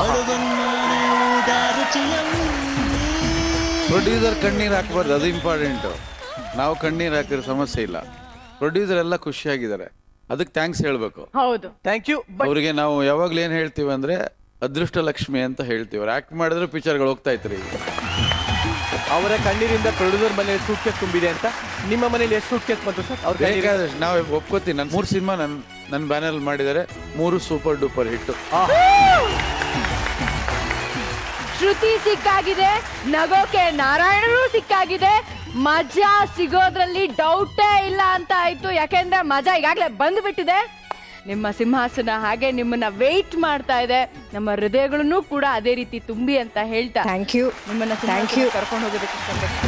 ಪ್ರೊಡ್ಯೂಸರ್ ಕಣ್ಣೀರ್ ಹಾಕ್ಬಾರ್ದು ಅದು ಇಂಪಾರ್ಟೆಂಟು ನಾವು ಕಣ್ಣೀರ್ ಹಾಕಿರೋ ಸಮಸ್ಯೆ ಇಲ್ಲ ಪ್ರೊಡ್ಯೂಸರ್ ಎಲ್ಲ ಖುಷಿಯಾಗಿದ್ದಾರೆ ಅದಕ್ಕೆ ಥ್ಯಾಂಕ್ಸ್ ಹೇಳ್ಬೇಕು
ಹೌದು
ಥ್ಯಾಂಕ್ ಯು ಬಟ್
ಅವರಿಗೆ ನಾವು ಯಾವಾಗ್ಲೂ ಏನ್ ಹೇಳ್ತೀವಿ ಅಂದ್ರೆ ಅದೃಷ್ಟ ಲಕ್ಷ್ಮಿ ಅಂತ ಹೇಳ್ತೀವಿ ಅವ್ರು ಆಕ್ಟ್ ಮಾಡಿದ್ರೆ ಪಿಕ್ಚರ್ಗಳು ಹೋಗ್ತಾ ಇತ್ರಿ ಈಗ
ಅವರ ಕಣ್ಣೀರಿಂದ ಪ್ರೊಡ್ಯೂಸರ್ ಮನೆಯಲ್ಲಿ ಸೂಟ್ ಕೇಸ್ ತುಂಬಿದೆ ಅಂತ ನಿಮ್ಮ ಮನೇಲಿ ಎಷ್ಟು ಸೂಟ್ ಕೇಸ್ ಬಂತು ಸರ್ ಅವ್ರ ಕಣ್ಣೀರಿಂದ?
ಬೇಕಾದಷ್ಟು ನಾವು ಒಪ್ಕೋತೀನಿ ನನ್ನ ಮೂರು ಸಿನಿಮಾ ನನ್ನ ನನ್ನ ಬ್ಯಾನರ್ ಮಾಡಿದ್ದಾರೆ ಮೂರು ಸೂಪರ್ ಡೂಪರ್ ಹಿಟ್ಟು
ಶ್ರುತಿ ಸಿಕ್ಕಾಗಿದೆ ನಗೋಕೆ ನಾರಾಯಣರು ಸಿಕ್ಕಾಗಿದೆ ಮಜಾ ಸಿಗೋದ್ರಲ್ಲಿ ಡೌಟೇ ಇಲ್ಲ ಅಂತ ಆಯ್ತು ಯಾಕೆಂದ್ರೆ ಮಜಾ ಈಗಾಗಲೇ ಬಂದ್ಬಿಟ್ಟಿದೆ ನಿಮ್ಮ ಸಿಂಹಾಸನ ಹಾಗೆ ನಿಮ್ಮನ್ನ ವೆಯ್ಟ್ ಮಾಡ್ತಾ ಇದೆ ನಮ್ಮ ಹೃದಯಗಳನ್ನು ಕೂಡ ಅದೇ ರೀತಿ ತುಂಬಿ ಅಂತ ಹೇಳ್ತಾ
ಥ್ಯಾಂಕ್ ಯು
ನಿಮ್ಮನ್ನ
ಥ್ಯಾಂಕ್ ಯು
ಕರ್ಕೊಂಡು ಹೋಗೋದಕ್ಕೆ ಇಷ್ಟಪಡ್ತೀನಿ.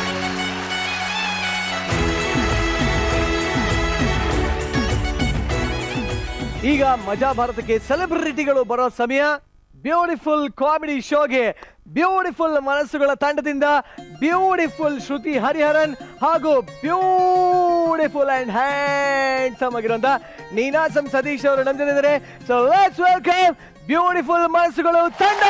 ಈಗ ಮಜಾ ಭಾರತಕ್ಕೆ ಸೆಲೆಬ್ರಿಟಿಗಳು ಬರೋ ಸಮಯ ಬ್ಯೂಟಿಫುಲ್ ಕಾಮಿಡಿ ಶೋಗೆ ಬ್ಯೂಟಿಫುಲ್ ಮನಸ್ಸುಗಳ ತಂಡದಿಂದ ಬ್ಯೂಟಿಫುಲ್ ಶ್ರುತಿ ಹರಿಹರನ್ ಹಾಗೂ ಬ್ಯೂಟಿಫುಲ್ ಅಂಡ್ ಹ್ಯಾಂಡ್ಸಮ್ ಆಗಿರುವಂತ ನೀನಾಸಂ ಸತೀಶ್ ಅವರು ನಂದಿದ್ದಾರೆ ಸೊ ಲೆಟ್ಸ್ ವೆಲ್ಕಮ್ ಬ್ಯೂಟಿಫುಲ್ ಮನಸ್ಸುಗಳು ತಂಡ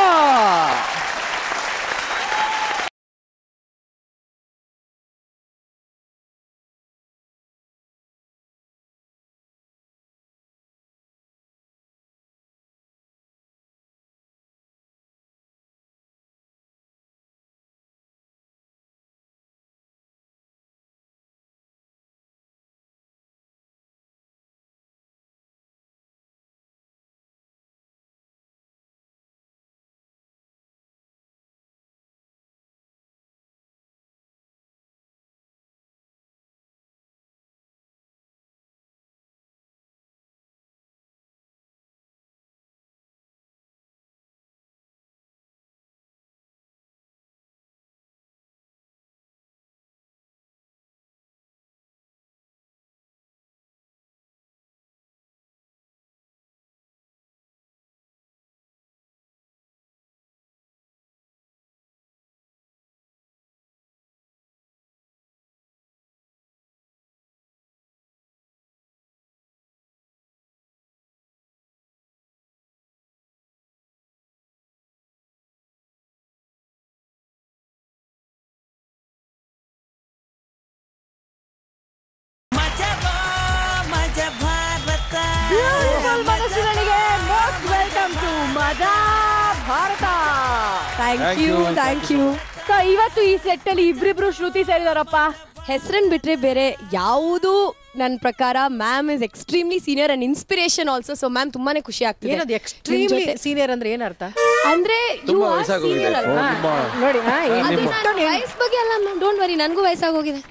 Beautiful ಮನಸ್ಸುಗಳಿಗೆ most welcome to Majaa Bharatha
thank you thank you
so ಇವತ್ತು ಈ ಸೆಟ್ ಅಲ್ಲಿ ಇಬ್ರಿಬ್ರು ಶ್ರುತಿ ಸೇರಿದಾರಪ್ಪ
ಹೆಸರನ್ ಬಿಟ್ರೆ ಬೇರೆ ಯಾವುದು ನನ್ನ ಪ್ರಕಾರ ma'am is extremely senior and inspiration also so ma'am ತುಂಬಾನೇ ಖುಷಿ ಆಗ್ತಿದೆ
ಏನದು
ನಿಮ್
ಎಕ್ಸ್ಟ್ರೀಮ್ಲಿ
ಜೊತೆ-
ಸೀನಿಯರ್ ಅಂದ್ರೆ ಏನ್ ಅರ್ಥ
ಅಂದ್ರೆ
ತುಂಬಾ ವಯಸ್ಸಾಗೋಗಿದೆ.
ನೋಡಿ ಹಾ, ಏನ್-
ವಯಸ್ಸು ಬಗ್ಗೆ ಅಲ್ಲ ಡೋಂಟ್ ವರಿ ನನಗೂ ವಯಸ್ಸಾಗೋಗಿದೆ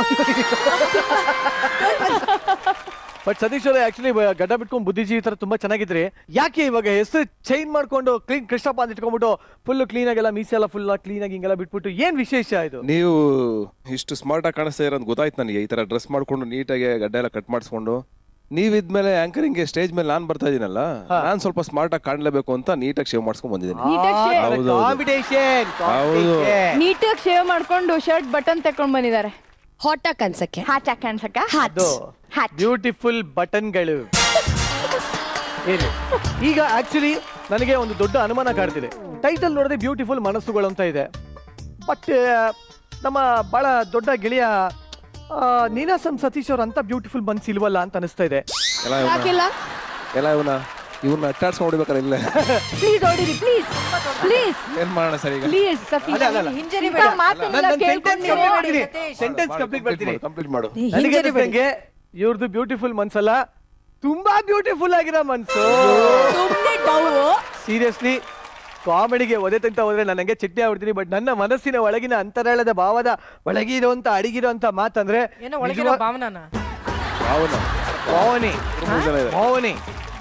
ಬಟ್ ಸತೀಶ್ ಅವರೇ ಆಕ್ಚುಲಿ ಗಡ್ಡ ಬಿಟ್ಕೊಂಡು ಬುದ್ಧಿಜೀವಿ ತರ ತುಂಬಾ ಚೆನ್ನಾಗಿದ್ರಿ ಯಾಕೆ ಇವಾಗ ಹೆಸರು ಚೈನ್ ಮಾಡ್ಕೊಂಡು ಕ್ಲೀನ್ ಕೃಷ್ಣಪ್ಪ ಅಂತ ಇಟ್ಕೊಂಡ್ಬಿಟ್ಟು ಫುಲ್ ಕ್ಲೀನ್ ಆಗೆಲ್ಲ ಮೀಸೆ ಎಲ್ಲ ಫುಲ್ ಕ್ಲೀನ್ ಆಗಿ ಹಿಂಗೆಲ್ಲ ಬಿಟ್ಬಿಟ್ಟು ಏನ್ ವಿಶೇಷ ಇದು
ನೀವು ಇಷ್ಟು ಸ್ಮಾರ್ಟ್ ಆಗಿ ಕಾಣಿಸ್ತಾ ಇರೋದು ಗೊತ್ತಾಯ್ತು ನನಗೆ ಈ ತರ ಡ್ರೆಸ್ ಮಾಡ್ಕೊಂಡು ನೀಟಾಗಿ ಗಡ್ಡ ಎಲ್ಲ ಕಟ್ ಮಾಡಿಸ್ಕೊಂಡು ನೀವಿದ್ಮೇಲೆ ಆಂಕರಿಂಗ್ ಸ್ಟೇಜ್ ಮೇಲೆ ನಾನ್ ಬರ್ತಾ ಇದೀನಲ್ಲ ನಾನ್ ಸ್ವಲ್ಪ ಸ್ಮಾರ್ಟ್ ಆಗಿ ಕಾಣ್ಲೇಬೇಕು ಅಂತ ನೀಟಾಗಿ ಶೇವ್ ಮಾಡ್ಸ್ಕೊಂಡ್ ಬಂದಿದ್ದೀನಿ ಹೌದು, ಹೌದು.
ಕಾಂಪಿಟೇಷನ್
ಹೌದು.
ನೀಟಾಗಿ ಶೇವ್ ಮಾಡ್ಕೊಂಡು ಶರ್ಟ್ ಬಟನ್ ತಕೊಂಡ್ ಬಂದಿದ್ದಾರೆ
ಹಾಟ್ ಆಗಿ ಅನ್ಸಕ್ಕೆ
ಹ್ಯಾಟ್ ಹಾಕ್ ಅನ್ಸಕ್ಕ ಹ್ಯಾಟ್
ಬ್ಯೂಟಿಫುಲ್ ಬಟನ್ಗಳು ಏನು ಈಗ ಆಕ್ಚುಲಿ ನನಗೆ ಒಂದು ದೊಡ್ಡ ಅನುಮಾನ ಕಾಡ್ತಿದೆ ಟೈಟಲ್ ನೋಡಿದ್ರೆ ಬ್ಯೂಟಿಫುಲ್ ಮನಸ್ಸುಗಳು ಅಂತ ಇದೆ ಬಟ್ ನಮ್ಮ ಬಹಳ ದೊಡ್ಡ ಗೆಳೆಯ ಆ, ನೀನಾಸಂ ಸತೀಶ್ ಅವ್ರ ಅಂತ ಬ್ಯೂಟಿಫುಲ್ ಮನ್ಸು ಇಲ್ವಲ್ಲ ಅಂತ ಅನಿಸ್ತಾ ಇದೆ
ಎಲ್ಲ ಇವ್ನ
ಯಾಕಿಲ್ಲ
ಎಲ್ಲ ಇವನ ಇವ್ನ ಅಟ್ಟಾಡ್ಸ್ಕೊಂಡು ಹೊಡಿಬೇಕಾರೆ ಇಲ್ಲ
ಪ್ಲೀಸ್ ಹೊಡಿರಿ ಪ್ಲೀಸ್ ಪ್ಲೀಸ್
ಏನ್ ಮಾಡೋಣ ಸರ್ ಈಗ
ಪ್ಲೀಸ್ ಸತೀಶ್
ಅಲ್ಲ, ಅಲ್ಲ, ಅಲ್ಲ.
ಹಿಂಜರಿ
ಇಂಥ
ಬೇಡ.
ಮಾತನ್ನೆಲ್ಲ ಕೇಳ್ಕೊಂಡು ನೀವು-
ಸೆಂಟೆನ್ಸ್ ಕಂಪ್ಲೀಟ್ ಬರ್ತೀನಿ
ಕಂಪ್ಲೀಟ್ ಮಾಡು
ನನಗೆ
ಹಿಂಜರಿ ಬೇಡ.
ಅನ್ಸ್ದಂಗೆ ಇವ್ರದ್ದು ಬ್ಯೂಟಿಫುಲ್ ಮನ್ಸಲ್ಲ ತುಂಬಾ ಬ್ಯೂಟಿಫುಲ್ ಆಗಿರೋ ಮನ್ಸು
ಸುಮ್ಮನೆ ಡೌ
ಸೀರಿಯಸ್ಲಿ ಕಾಮಿಡಿಗೆ ಒದೆ ತಂತ ಹೋದ್ರೆ ನಾನು ಹಂಗೆ ಚಟ್ನಿ ಆಗ್ಬಿಡ್ತೀನಿ ಬಟ್ ನನ್ನ ಮನಸ್ಸಿನ ಒಳಗಿನ ಅಂತರಾಳದ ಭಾವದ ಒಳಗಿರುವಂತ ಅಡಿಗಿರುವಂತ ಮಾತಂದ್ರೆ
ಏನೋ ಒಳಗಿನ
ನಿಜವಾ-
ಭಾವನಾನ
ಭಾವನ
ಭಾವನೆ
ಮೂರು ಜನ ಇದೆ
ಭಾವನೆ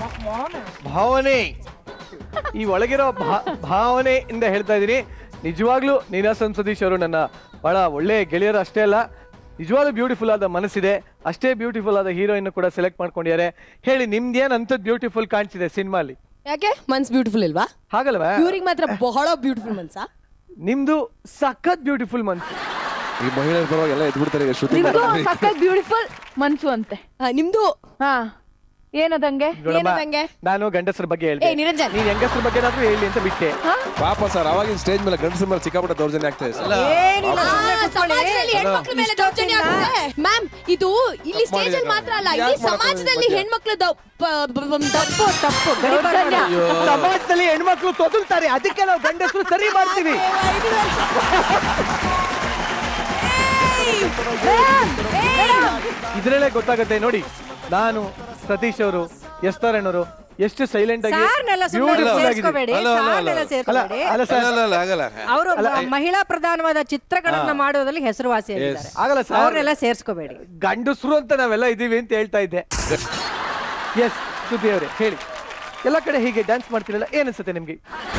ಭಾವನೆ ಈ ಒಳಗಿರೋ ಭಾ- ಭಾವನೆಯಿಂದ ಹೇಳ್ತಾ ಇದ್ದೀನಿ ನಿಜವಾಗ್ಲೂ ನೀನಾಸಂ ಸತೀಶ್ ಅವರು ನನ್ನ ಬಹಳ ಒಳ್ಳೆ ಗೆಳೆಯರು ಅಷ್ಟೇ ಅಲ್ಲ ನಿಜವಾಗ್ಲೂ ಬ್ಯೂಟಿಫುಲ್ ಆದ ಮನಸ್ಸಿದೆ ಅಷ್ಟೇ ಬ್ಯೂಟಿಫುಲ್ ಆದ ಹೀರೋಯಿನ್ ಕೂಡ ಸೆಲೆಕ್ಟ್ ಮಾಡ್ಕೊಂಡಿದ್ದಾರೆ ಹೇಳಿ ನಿಮ್ದೇನ್ ಅಂತದ್ ಬ್ಯೂಟಿಫುಲ್ ಕಾಣಿಸಿದೆ ಸಿನಿಮಾಲಿ
ಯಾಕೆ ಮನ್ಸ್ ಬ್ಯೂಟಿಫುಲ್ ಇಲ್ವಾ
ಹಾಗಲ್ವಾ
ಇವ್ರಿಗೆ ಮಾತ್ರ ಬಹಳ ಬ್ಯೂಟಿಫುಲ್ ಮನ್ಸಾ
ನಿಮ್ದು ಸಖತ್ ಬ್ಯೂಟಿಫುಲ್ ಮನ್ಸು
ಈ ಮಹಿಳೆಯರ ಪರವಾಗಿ ಎಲ್ಲ ಎದ್ಬಿಡ್ತಾರೆ ಈಗ ಶ್ರುತಿ
ನಿಮ್ದು
ಮಾಡ್ತಾರೆ.
ಸಖತ್ ಬ್ಯೂಟಿಫುಲ್ ಮನ್ಸು ಅಂತೆ
ಆ, ನಿಮ್ದು
ಹಾ ಏನದಂಗೆ
ನೋಡಮ್ಮ,
ಏನದಂಗೆ?
ನಾನು ಗಂಡಸರ ಬಗ್ಗೆ
ಏ
ಹೇಳ್ದೆ
ನಿರಂಜನ್
ನೀನ್ ಹೆಂಗಸರ ಬಗ್ಗೆ ಏನಾದ್ರು ಹೇಳಿ ಅಂತ ಬಿಟ್ಟೆ
ಪಾಪ ಸರ್ ಅವಾಗಿನ ಸ್ಟೇಜ್ ಮೇಲೆ ಗಂಡಸರ ಮೇಲೆ ಸಿಕ್ಕಾಪಟ್ಟೆ ದೌರ್ಜನ್ಯ ಆಗ್ತಾ ಇದೆ ಸರ್
ಆ, ಸಮಾಜದಲ್ಲಿ ಹೆಣ್ಮಕ್ಳ ಮೇಲೆ ದೌರ್ಜನ್ಯ ಆಗ್ತಿದೆ. ಮ್ಯಾಮ್ ಇದು ಇಲ್ಲಿ ಸ್ಟೇಜ್ ಅಲ್ಲಿ ಮಾತ್ರ ಅಲ್ಲ ಇಲ್ಲಿ ಸಮಾಜದಲ್ಲಿ ಹೆಣ್ಮಕ್ಳು ದೌ- ಪ- ಬ- ಬ- ತಪ್ಪು ತಪ್ಪು
ದೌರ್ಜನ್ಯ.
ಸಮಾಜದಲ್ಲಿ ಹೆಣ್ಮಕ್ಳು ತೊದಲ್ತಾರೆ ಅದಕ್ಕೆ ನಾವು ಗಂಡಸರು ಸರಿ ಮಾಡ್ತೀವಿ ಇದ್ರಲ್ಲೇ ಗೊತ್ತಾಗುತ್ತೆ ನೋಡಿ ನಾನು ಸತೀಶ್ ಅವರು ಎಸ್ತಾರಣ್ಣವರು ಎಷ್ಟು ಸೈಲೆಂಟ್ ಆಗಿ
ಸಾರ್ನೆಲ್ಲ ಸುಮ್ನೆ
beautiful ಆಗಿದೆ.
ಸೇರ್ಸ್ಕೋಬೇಡಿ
ಅಲ್ಲ, ಅಲ್ಲ, ಅಲ್ಲ.
ಸಾರ್ನೆಲ್ಲ
ಅಲ್ಲ
ಸೇರ್ಸ್ಕೋಬೇಡಿ
ಅಲ್ಲ ಸರ್
ಅಲ್ಲ, ಅಲ್ಲ, ಆಗಲ್ಲ
ಅವರು ಮಹಿಳಾ ಪ್ರಧಾನವಾದ ಚಿತ್ರಗಳನ್ನ ಮಾಡೋದ್ರಲ್ಲಿ ಹೆಸರುವಾಸಿಯಾಗಿದ್ದಾರೆ
ಆಗಲ್ಲ ಸರ್
ಅವ್ರನ್ನೆಲ್ಲ ಸೇರ್ಸ್ಕೋಬೇಡಿ
ಗಂಡಸ್ರು ಅಂತ ನಾವೆಲ್ಲ ಇದೀವಿ ಅಂತ ಹೇಳ್ತಾ ಇದ್ದೆ ಎಸ್ ಸುದ್ದಿ ಅವರೇ ಹೇಳಿ ಎಲ್ಲ ಕಡೆ ಹೀಗೆ ಡ್ಯಾನ್ಸ್ ಮಾಡ್ತಿರಲ್ಲ ಏನ್ ಅನ್ಸುತ್ತೆ ನಿಮ್ಗೆ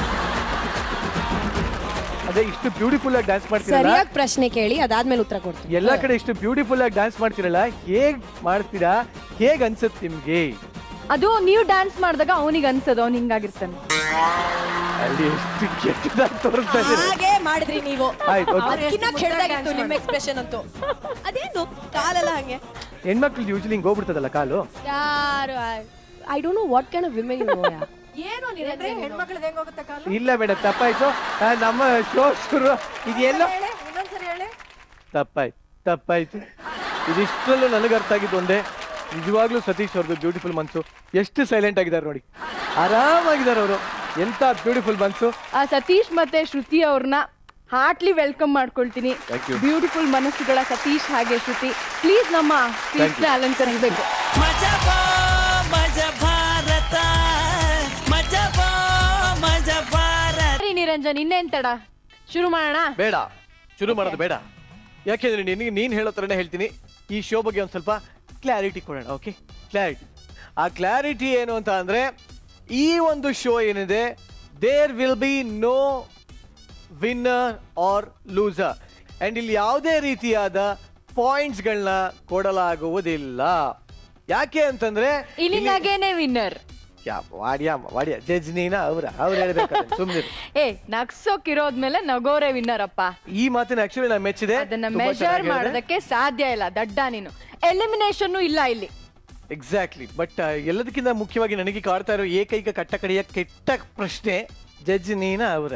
ಅದೇ ಇಷ್ಟು ಬ್ಯೂಟಿಫುಲ್ ಆಗಿ ಡ್ಯಾನ್ಸ್ ಮಾಡ್ತಿರಲ್ಲ
ಸರಿಯಾಗಿ ಪ್ರಶ್ನೆ ಕೇಳಿ ಅದಾದ್ಮೇಲೆ ಉತ್ತರ ಕೊಡ್ತೀನಿ
ಎಲ್ಲ ಕಡೆ ಇಷ್ಟು ಬ್ಯೂಟಿಫುಲ್ ಆಗಿ ಡ್ಯಾನ್ಸ್ ಮಾಡ್ತಿರಲ್ಲ ಹೇಗ್ ಮಾಡ್ತೀರಾ ಹೇಗ್ ಅನ್ಸುತ್ತೆ ನಿಮ್ಗೆ
ಅದು ನೀವು ಡ್ಯಾನ್ಸ್ ಮಾಡಿದಾಗ ಅವನಿಗೆ ಅನ್ಸೋದು ಅವ್ನು ಹಿಂಗಾಗಿರ್ತಾನೆ
ಅಲ್ಲಿ ಎಷ್ಟು ಕೆಟ್ಟದಾಗಿ ತೋರಿಸ್ತಾ ಇದ್ದೀರಿ
ಹಾಗೆ ಮಾಡಿದ್ರಿ ನೀವು
ಆಯ್ತು ಓಕೆ
ಅದಕ್ಕಿನ್ನ ಕೆಡ್ದಾಗಿತ್ತು ನಿಮ್ಮ ಎಕ್ಸ್ಪ್ರೆಷನ್ ಅಂತೂ ಅದೇನು ಕಾಲೆಲ್ಲ ಹಂಗೆ
ಹೆಣ್ಮಕ್ಳು ಯೂಶಲಿ ಹಿಂಗ್ ಹೋಗ್ಬಿಡ್ತದಲ್ಲ ಕಾಲು
ಯಾರು I don't know what kind of women you know ಏನು ನಿರಂತರ
ಹೆಣ್ಮಕ್ಳದ್ದು ಹೆಂಗ್ ಹೋಗುತ್ತೆ ಕಾಲು
ಇಲ್ಲ ಮೇಡಮ್ ತಪ್ಪಾಯ್ತು ಆ, ನಮ್ಮ ಶೋ ಶುರು ಇದೆಲ್ಲ
ಹೇಳಿ ಇನ್ನೊಂದ್ಸರಿ ಹೇಳಿ
ತಪ್ಪಾಯ್ತು ತಪ್ಪಾಯ್ತು ಇದಿಷ್ಟರಲ್ಲೂ ನನಗೆ ಅರ್ಥ ಆಗಿದ್ದು ಒಂದೇ ನಿಜವಾಗ್ಲೂ ಸತೀಶ್ ಅವ್ರದ್ದು ಬ್ಯೂಟಿಫುಲ್ ಮನ್ಸು ಎಷ್ಟು ಸೈಲೆಂಟ್ ಆಗಿದ್ದಾರೆ ನೋಡಿ ಆರಾಮಾಗಿದ್ದಾರೆ ಅವರು ಎಂತ ಬ್ಯೂಟಿಫುಲ್ ಮನ್ಸು
ಆ ಸತೀಶ್ ಮತ್ತೆ ಶ್ರುತಿ ಅವ್ರನ್ನ ಹಾರ್ಟ್ಲಿ ವೆಲ್ಕಮ್ ಮಾಡ್ಕೊಳ್ತೀನಿ ಬ್ಯೂಟಿಫುಲ್ ಮನಸ್ಸುಗಳ ಸತೀಶ್ ಹಾಗೆ ಶ್ರುತಿ ಪ್ಲೀಸ್ ನಮ್ಮ ಸ್ಪೀಚ್ನ ಅಲಂಕರಿಸಬೇಕು
ಮಜಾ ಬಾ ಮಜಾ ಭಾರತ ಮಜಾ ಬಾ ಮಜಾ ಭಾರತ
ಸರಿ ನಿರಂಜನ್ ಇನ್ನೇನ್ ತಡ ಶುರು ಮಾಡೋಣ
ಬೇಡ ಶುರು ಮಾಡೋದು ಬೇಡ ಯಾಕೆಂದ್ರೆ ನಿನಗೆ ನೀನು ಹೇಳೋ ಥರನೇ ಹೇಳ್ತೀನಿ ಈ ಶೋ ಬಗ್ಗೆ ಒಂದು ಸ್ವಲ್ಪ ಕ್ಲಾರಿಟಿ ಕೊಡೋಣ ಓಕೆ ಕ್ಲಾರಿಟಿ ಆ ಕ್ಲಾರಿಟಿ ಏನು ಅಂತ ಅಂದ್ರೆ ಈ ಒಂದು ಶೋ ಏನಿದೆ there will be no winner or loser and ಇಲ್ಲಿ ಯಾವುದೇ ರೀತಿಯಾದ ಪಾಯಿಂಟ್ಸ್ಗಳನ್ನ ಕೊಡಲಾಗುವುದಿಲ್ಲ ಯಾಕೆ ಅಂತಂದ್ರೆ
ಇಲ್ಲಿನಾಗೇನೆ ವಿನ್ನರ್
ಯಾ ವಾಡ್ಯ ವಾಡ್ಯ ಜಡ್ಜ್ ನೀನ ಅವರ ಅವ್ರು ಹೇಳ್ಬೇಕಾದ್ರೆ ಸುಮ್ಮನೆ
ಏ ನಗ್ಸೋಕಿರೋದ್ಮೇಲೆ ನಗೋರೆ ವಿನ್ನರ್ ಅಪ್ಪ
ಈ ಮಾತಿನ ಆಕ್ಚುಲಿ ನಾನು ಮೆಚ್ಚಿದೆ
ಅದನ್ನ
ತುಂಬಾ
ಮೆಜರ್
ಚೆನ್ನಾಗಿ ಹೇಳಿದೆ.
ಮಾಡೋದಕ್ಕೆ ಸಾಧ್ಯ ಇಲ್ಲ ದಡ್ಡ ನೀನು ಎಲಿಮಿನೇಷನ್ ಇಲ್ಲ ಇಲ್ಲಿ
ಎಕ್ಸಾಕ್ಟ್ಲಿ ಬಟ್ ಎಲ್ಲದಕ್ಕಿಂತ ಮುಖ್ಯವಾಗಿ ನನಗೆ ಕಾಡ್ತಾ ಇರೋ ಏಕೈಕ ಕಟ್ಟಕಡೆಯ ಕೆಟ್ಟ ಪ್ರಶ್ನೆ ಜಡ್ಜ್ ನೀನ ಅವರ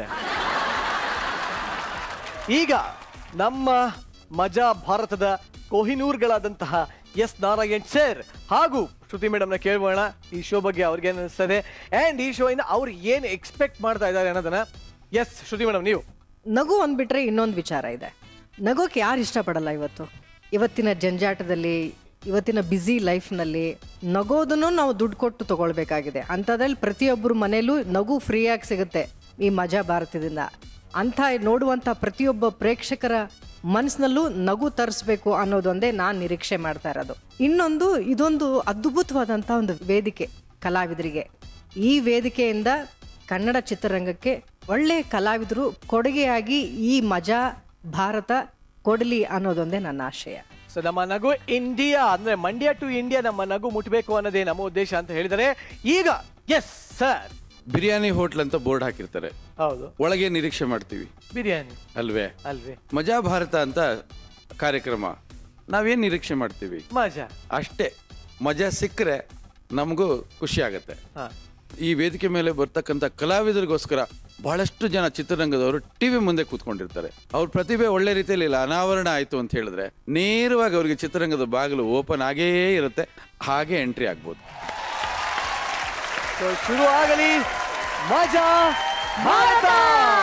ಈಗ ನಮ್ಮ ಮಜಾ ಭಾರತದ ಕೊಹಿನೂರ್ಗಳಾದಂತಹ ಎಸ್ ನಾರಾಯಣ್ ಸರ್ ಹಾಗೂ ಶ್ರುತಿ ಮೇಡಮ್ನ ಕೇಳೋಣ ಈ ಶೋ ಬಗ್ಗೆ ಅವ್ರಿಗೆ ಏನು ಅನಿಸ್ತದೆ ಅಂಡ್ ಈ ಶೋ ಇಂದ ಅವ್ರು ಏನು ಎಕ್ಸ್ಪೆಕ್ಟ್ ಮಾಡ್ತಾ ಇದ್ದಾರೆ ಅನ್ನೋದನ್ನ ಎಸ್ ಶ್ರುತಿ ಮೇಡಮ್ ನೀವು
ನಗು ಅಂದ್ಬಿಟ್ರೆ ಇನ್ನೊಂದು ವಿಚಾರ ಇದೆ ನಗೋಕೆ ಯಾರು ಇಷ್ಟಪಡಲ್ಲ ಇವತ್ತು ಇವತ್ತಿನ ಜಂಜಾಟದಲ್ಲಿ ಇವತ್ತಿನ ಬ್ಯುಸಿ ಲೈಫ್ನಲ್ಲಿ ನಗೋದನ್ನು ನಾವು ದುಡ್ಡು ಕೊಟ್ಟು ತಗೊಳ್ಬೇಕಾಗಿದೆ ಅಂಥದ್ರಲ್ಲಿ ಪ್ರತಿಯೊಬ್ಬರ ಮನೇಲೂ ನಗು ಫ್ರೀಯಾಗಿ ಸಿಗುತ್ತೆ ಈ ಮಜಾ ಭಾರತದಿಂದ ಅಂಥ ನೋಡುವಂಥ ಪ್ರತಿಯೊಬ್ಬ ಪ್ರೇಕ್ಷಕರ ಮನಸ್ಸಿನಲ್ಲೂ ನಗು ತರಿಸ್ಬೇಕು ಅನ್ನೋದೊಂದೇ ನಾನು ನಿರೀಕ್ಷೆ ಮಾಡ್ತಾ ಇರೋದು ಇನ್ನೊಂದು ಇದೊಂದು ಅದ್ಭುತವಾದಂಥ ಒಂದು ವೇದಿಕೆ ಕಲಾವಿದರಿಗೆ ಈ ವೇದಿಕೆಯಿಂದ ಕನ್ನಡ ಚಿತ್ರರಂಗಕ್ಕೆ ಒಳ್ಳೆ ಕಲಾವಿದರು ಕೊಡುಗೆಯಾಗಿ ಈ ಮಜಾ ಭಾರತ ಕೊಡಲಿ ಅನ್ನೋದೊಂದೇ ನನ್ನ ಆಶಯ
ಸೊ ನಮ್ಮ ನಗು ಇಂಡಿಯಾ ಅಂದ್ರೆ ಮಂಡ್ಯ ಟು ಇಂಡಿಯಾ ನಮ್ಮ ನಗು ಮುಟ್ಬೇಕು ಅನ್ನೋದೇ ನಮ್ಮ ಉದ್ದೇಶ ಅಂತ ಹೇಳಿದರೆ ಈಗ ಎಸ್ ಸರ್
ಬಿರಿಯಾನಿ ಹೋಟ್ಲ್ ಅಂತ ಬೋರ್ಡ್ ಹಾಕಿರ್ತಾರೆ
ಹೌದು
ಒಳಗೆ ನಿರೀಕ್ಷೆ ಮಾಡ್ತೀವಿ
ಬಿರಿಯಾನಿ
ಅಲ್ವೇ
ಅಲ್ವೇ
ಮಜಾ ಭಾರತ ಅಂತ ಕಾರ್ಯಕ್ರಮ ನಾವೇನ್ ನಿರೀಕ್ಷೆ ಮಾಡ್ತೀವಿ
ಮಜಾ
ಅಷ್ಟೇ ಮಜಾ ಸಿಕ್ಕರೆ ನಮಗೂ ಖುಷಿ ಆಗತ್ತೆ
ಹಾ
ಈ ವೇದಿಕೆ ಮೇಲೆ ಬರ್ತಕ್ಕಂಥ ಕಲಾವಿದರಿಗೋಸ್ಕರ ಬಹಳಷ್ಟು ಜನ ಚಿತ್ರರಂಗದವರು ಟಿವಿ ಮುಂದೆ ಕೂತ್ಕೊಂಡಿರ್ತಾರೆ ಅವ್ರ ಪ್ರತಿಭೆ ಒಳ್ಳೆ ರೀತಿಯಲ್ಲಿ ಇಲ್ಲ ಅನಾವರಣ ಆಯ್ತು ಅಂತ ಹೇಳಿದ್ರೆ ನೇರವಾಗಿ ಅವರಿಗೆ ಚಿತ್ರರಂಗದ ಬಾಗಿಲು ಓಪನ್ ಆಗೇ ಇರುತ್ತೆ ಹಾಗೆ ಎಂಟ್ರಿ ಆಗ್ಬೋದು
ಸೊ ಶುರು ಆಗಲಿ ಮಜಾ ಭಾರತ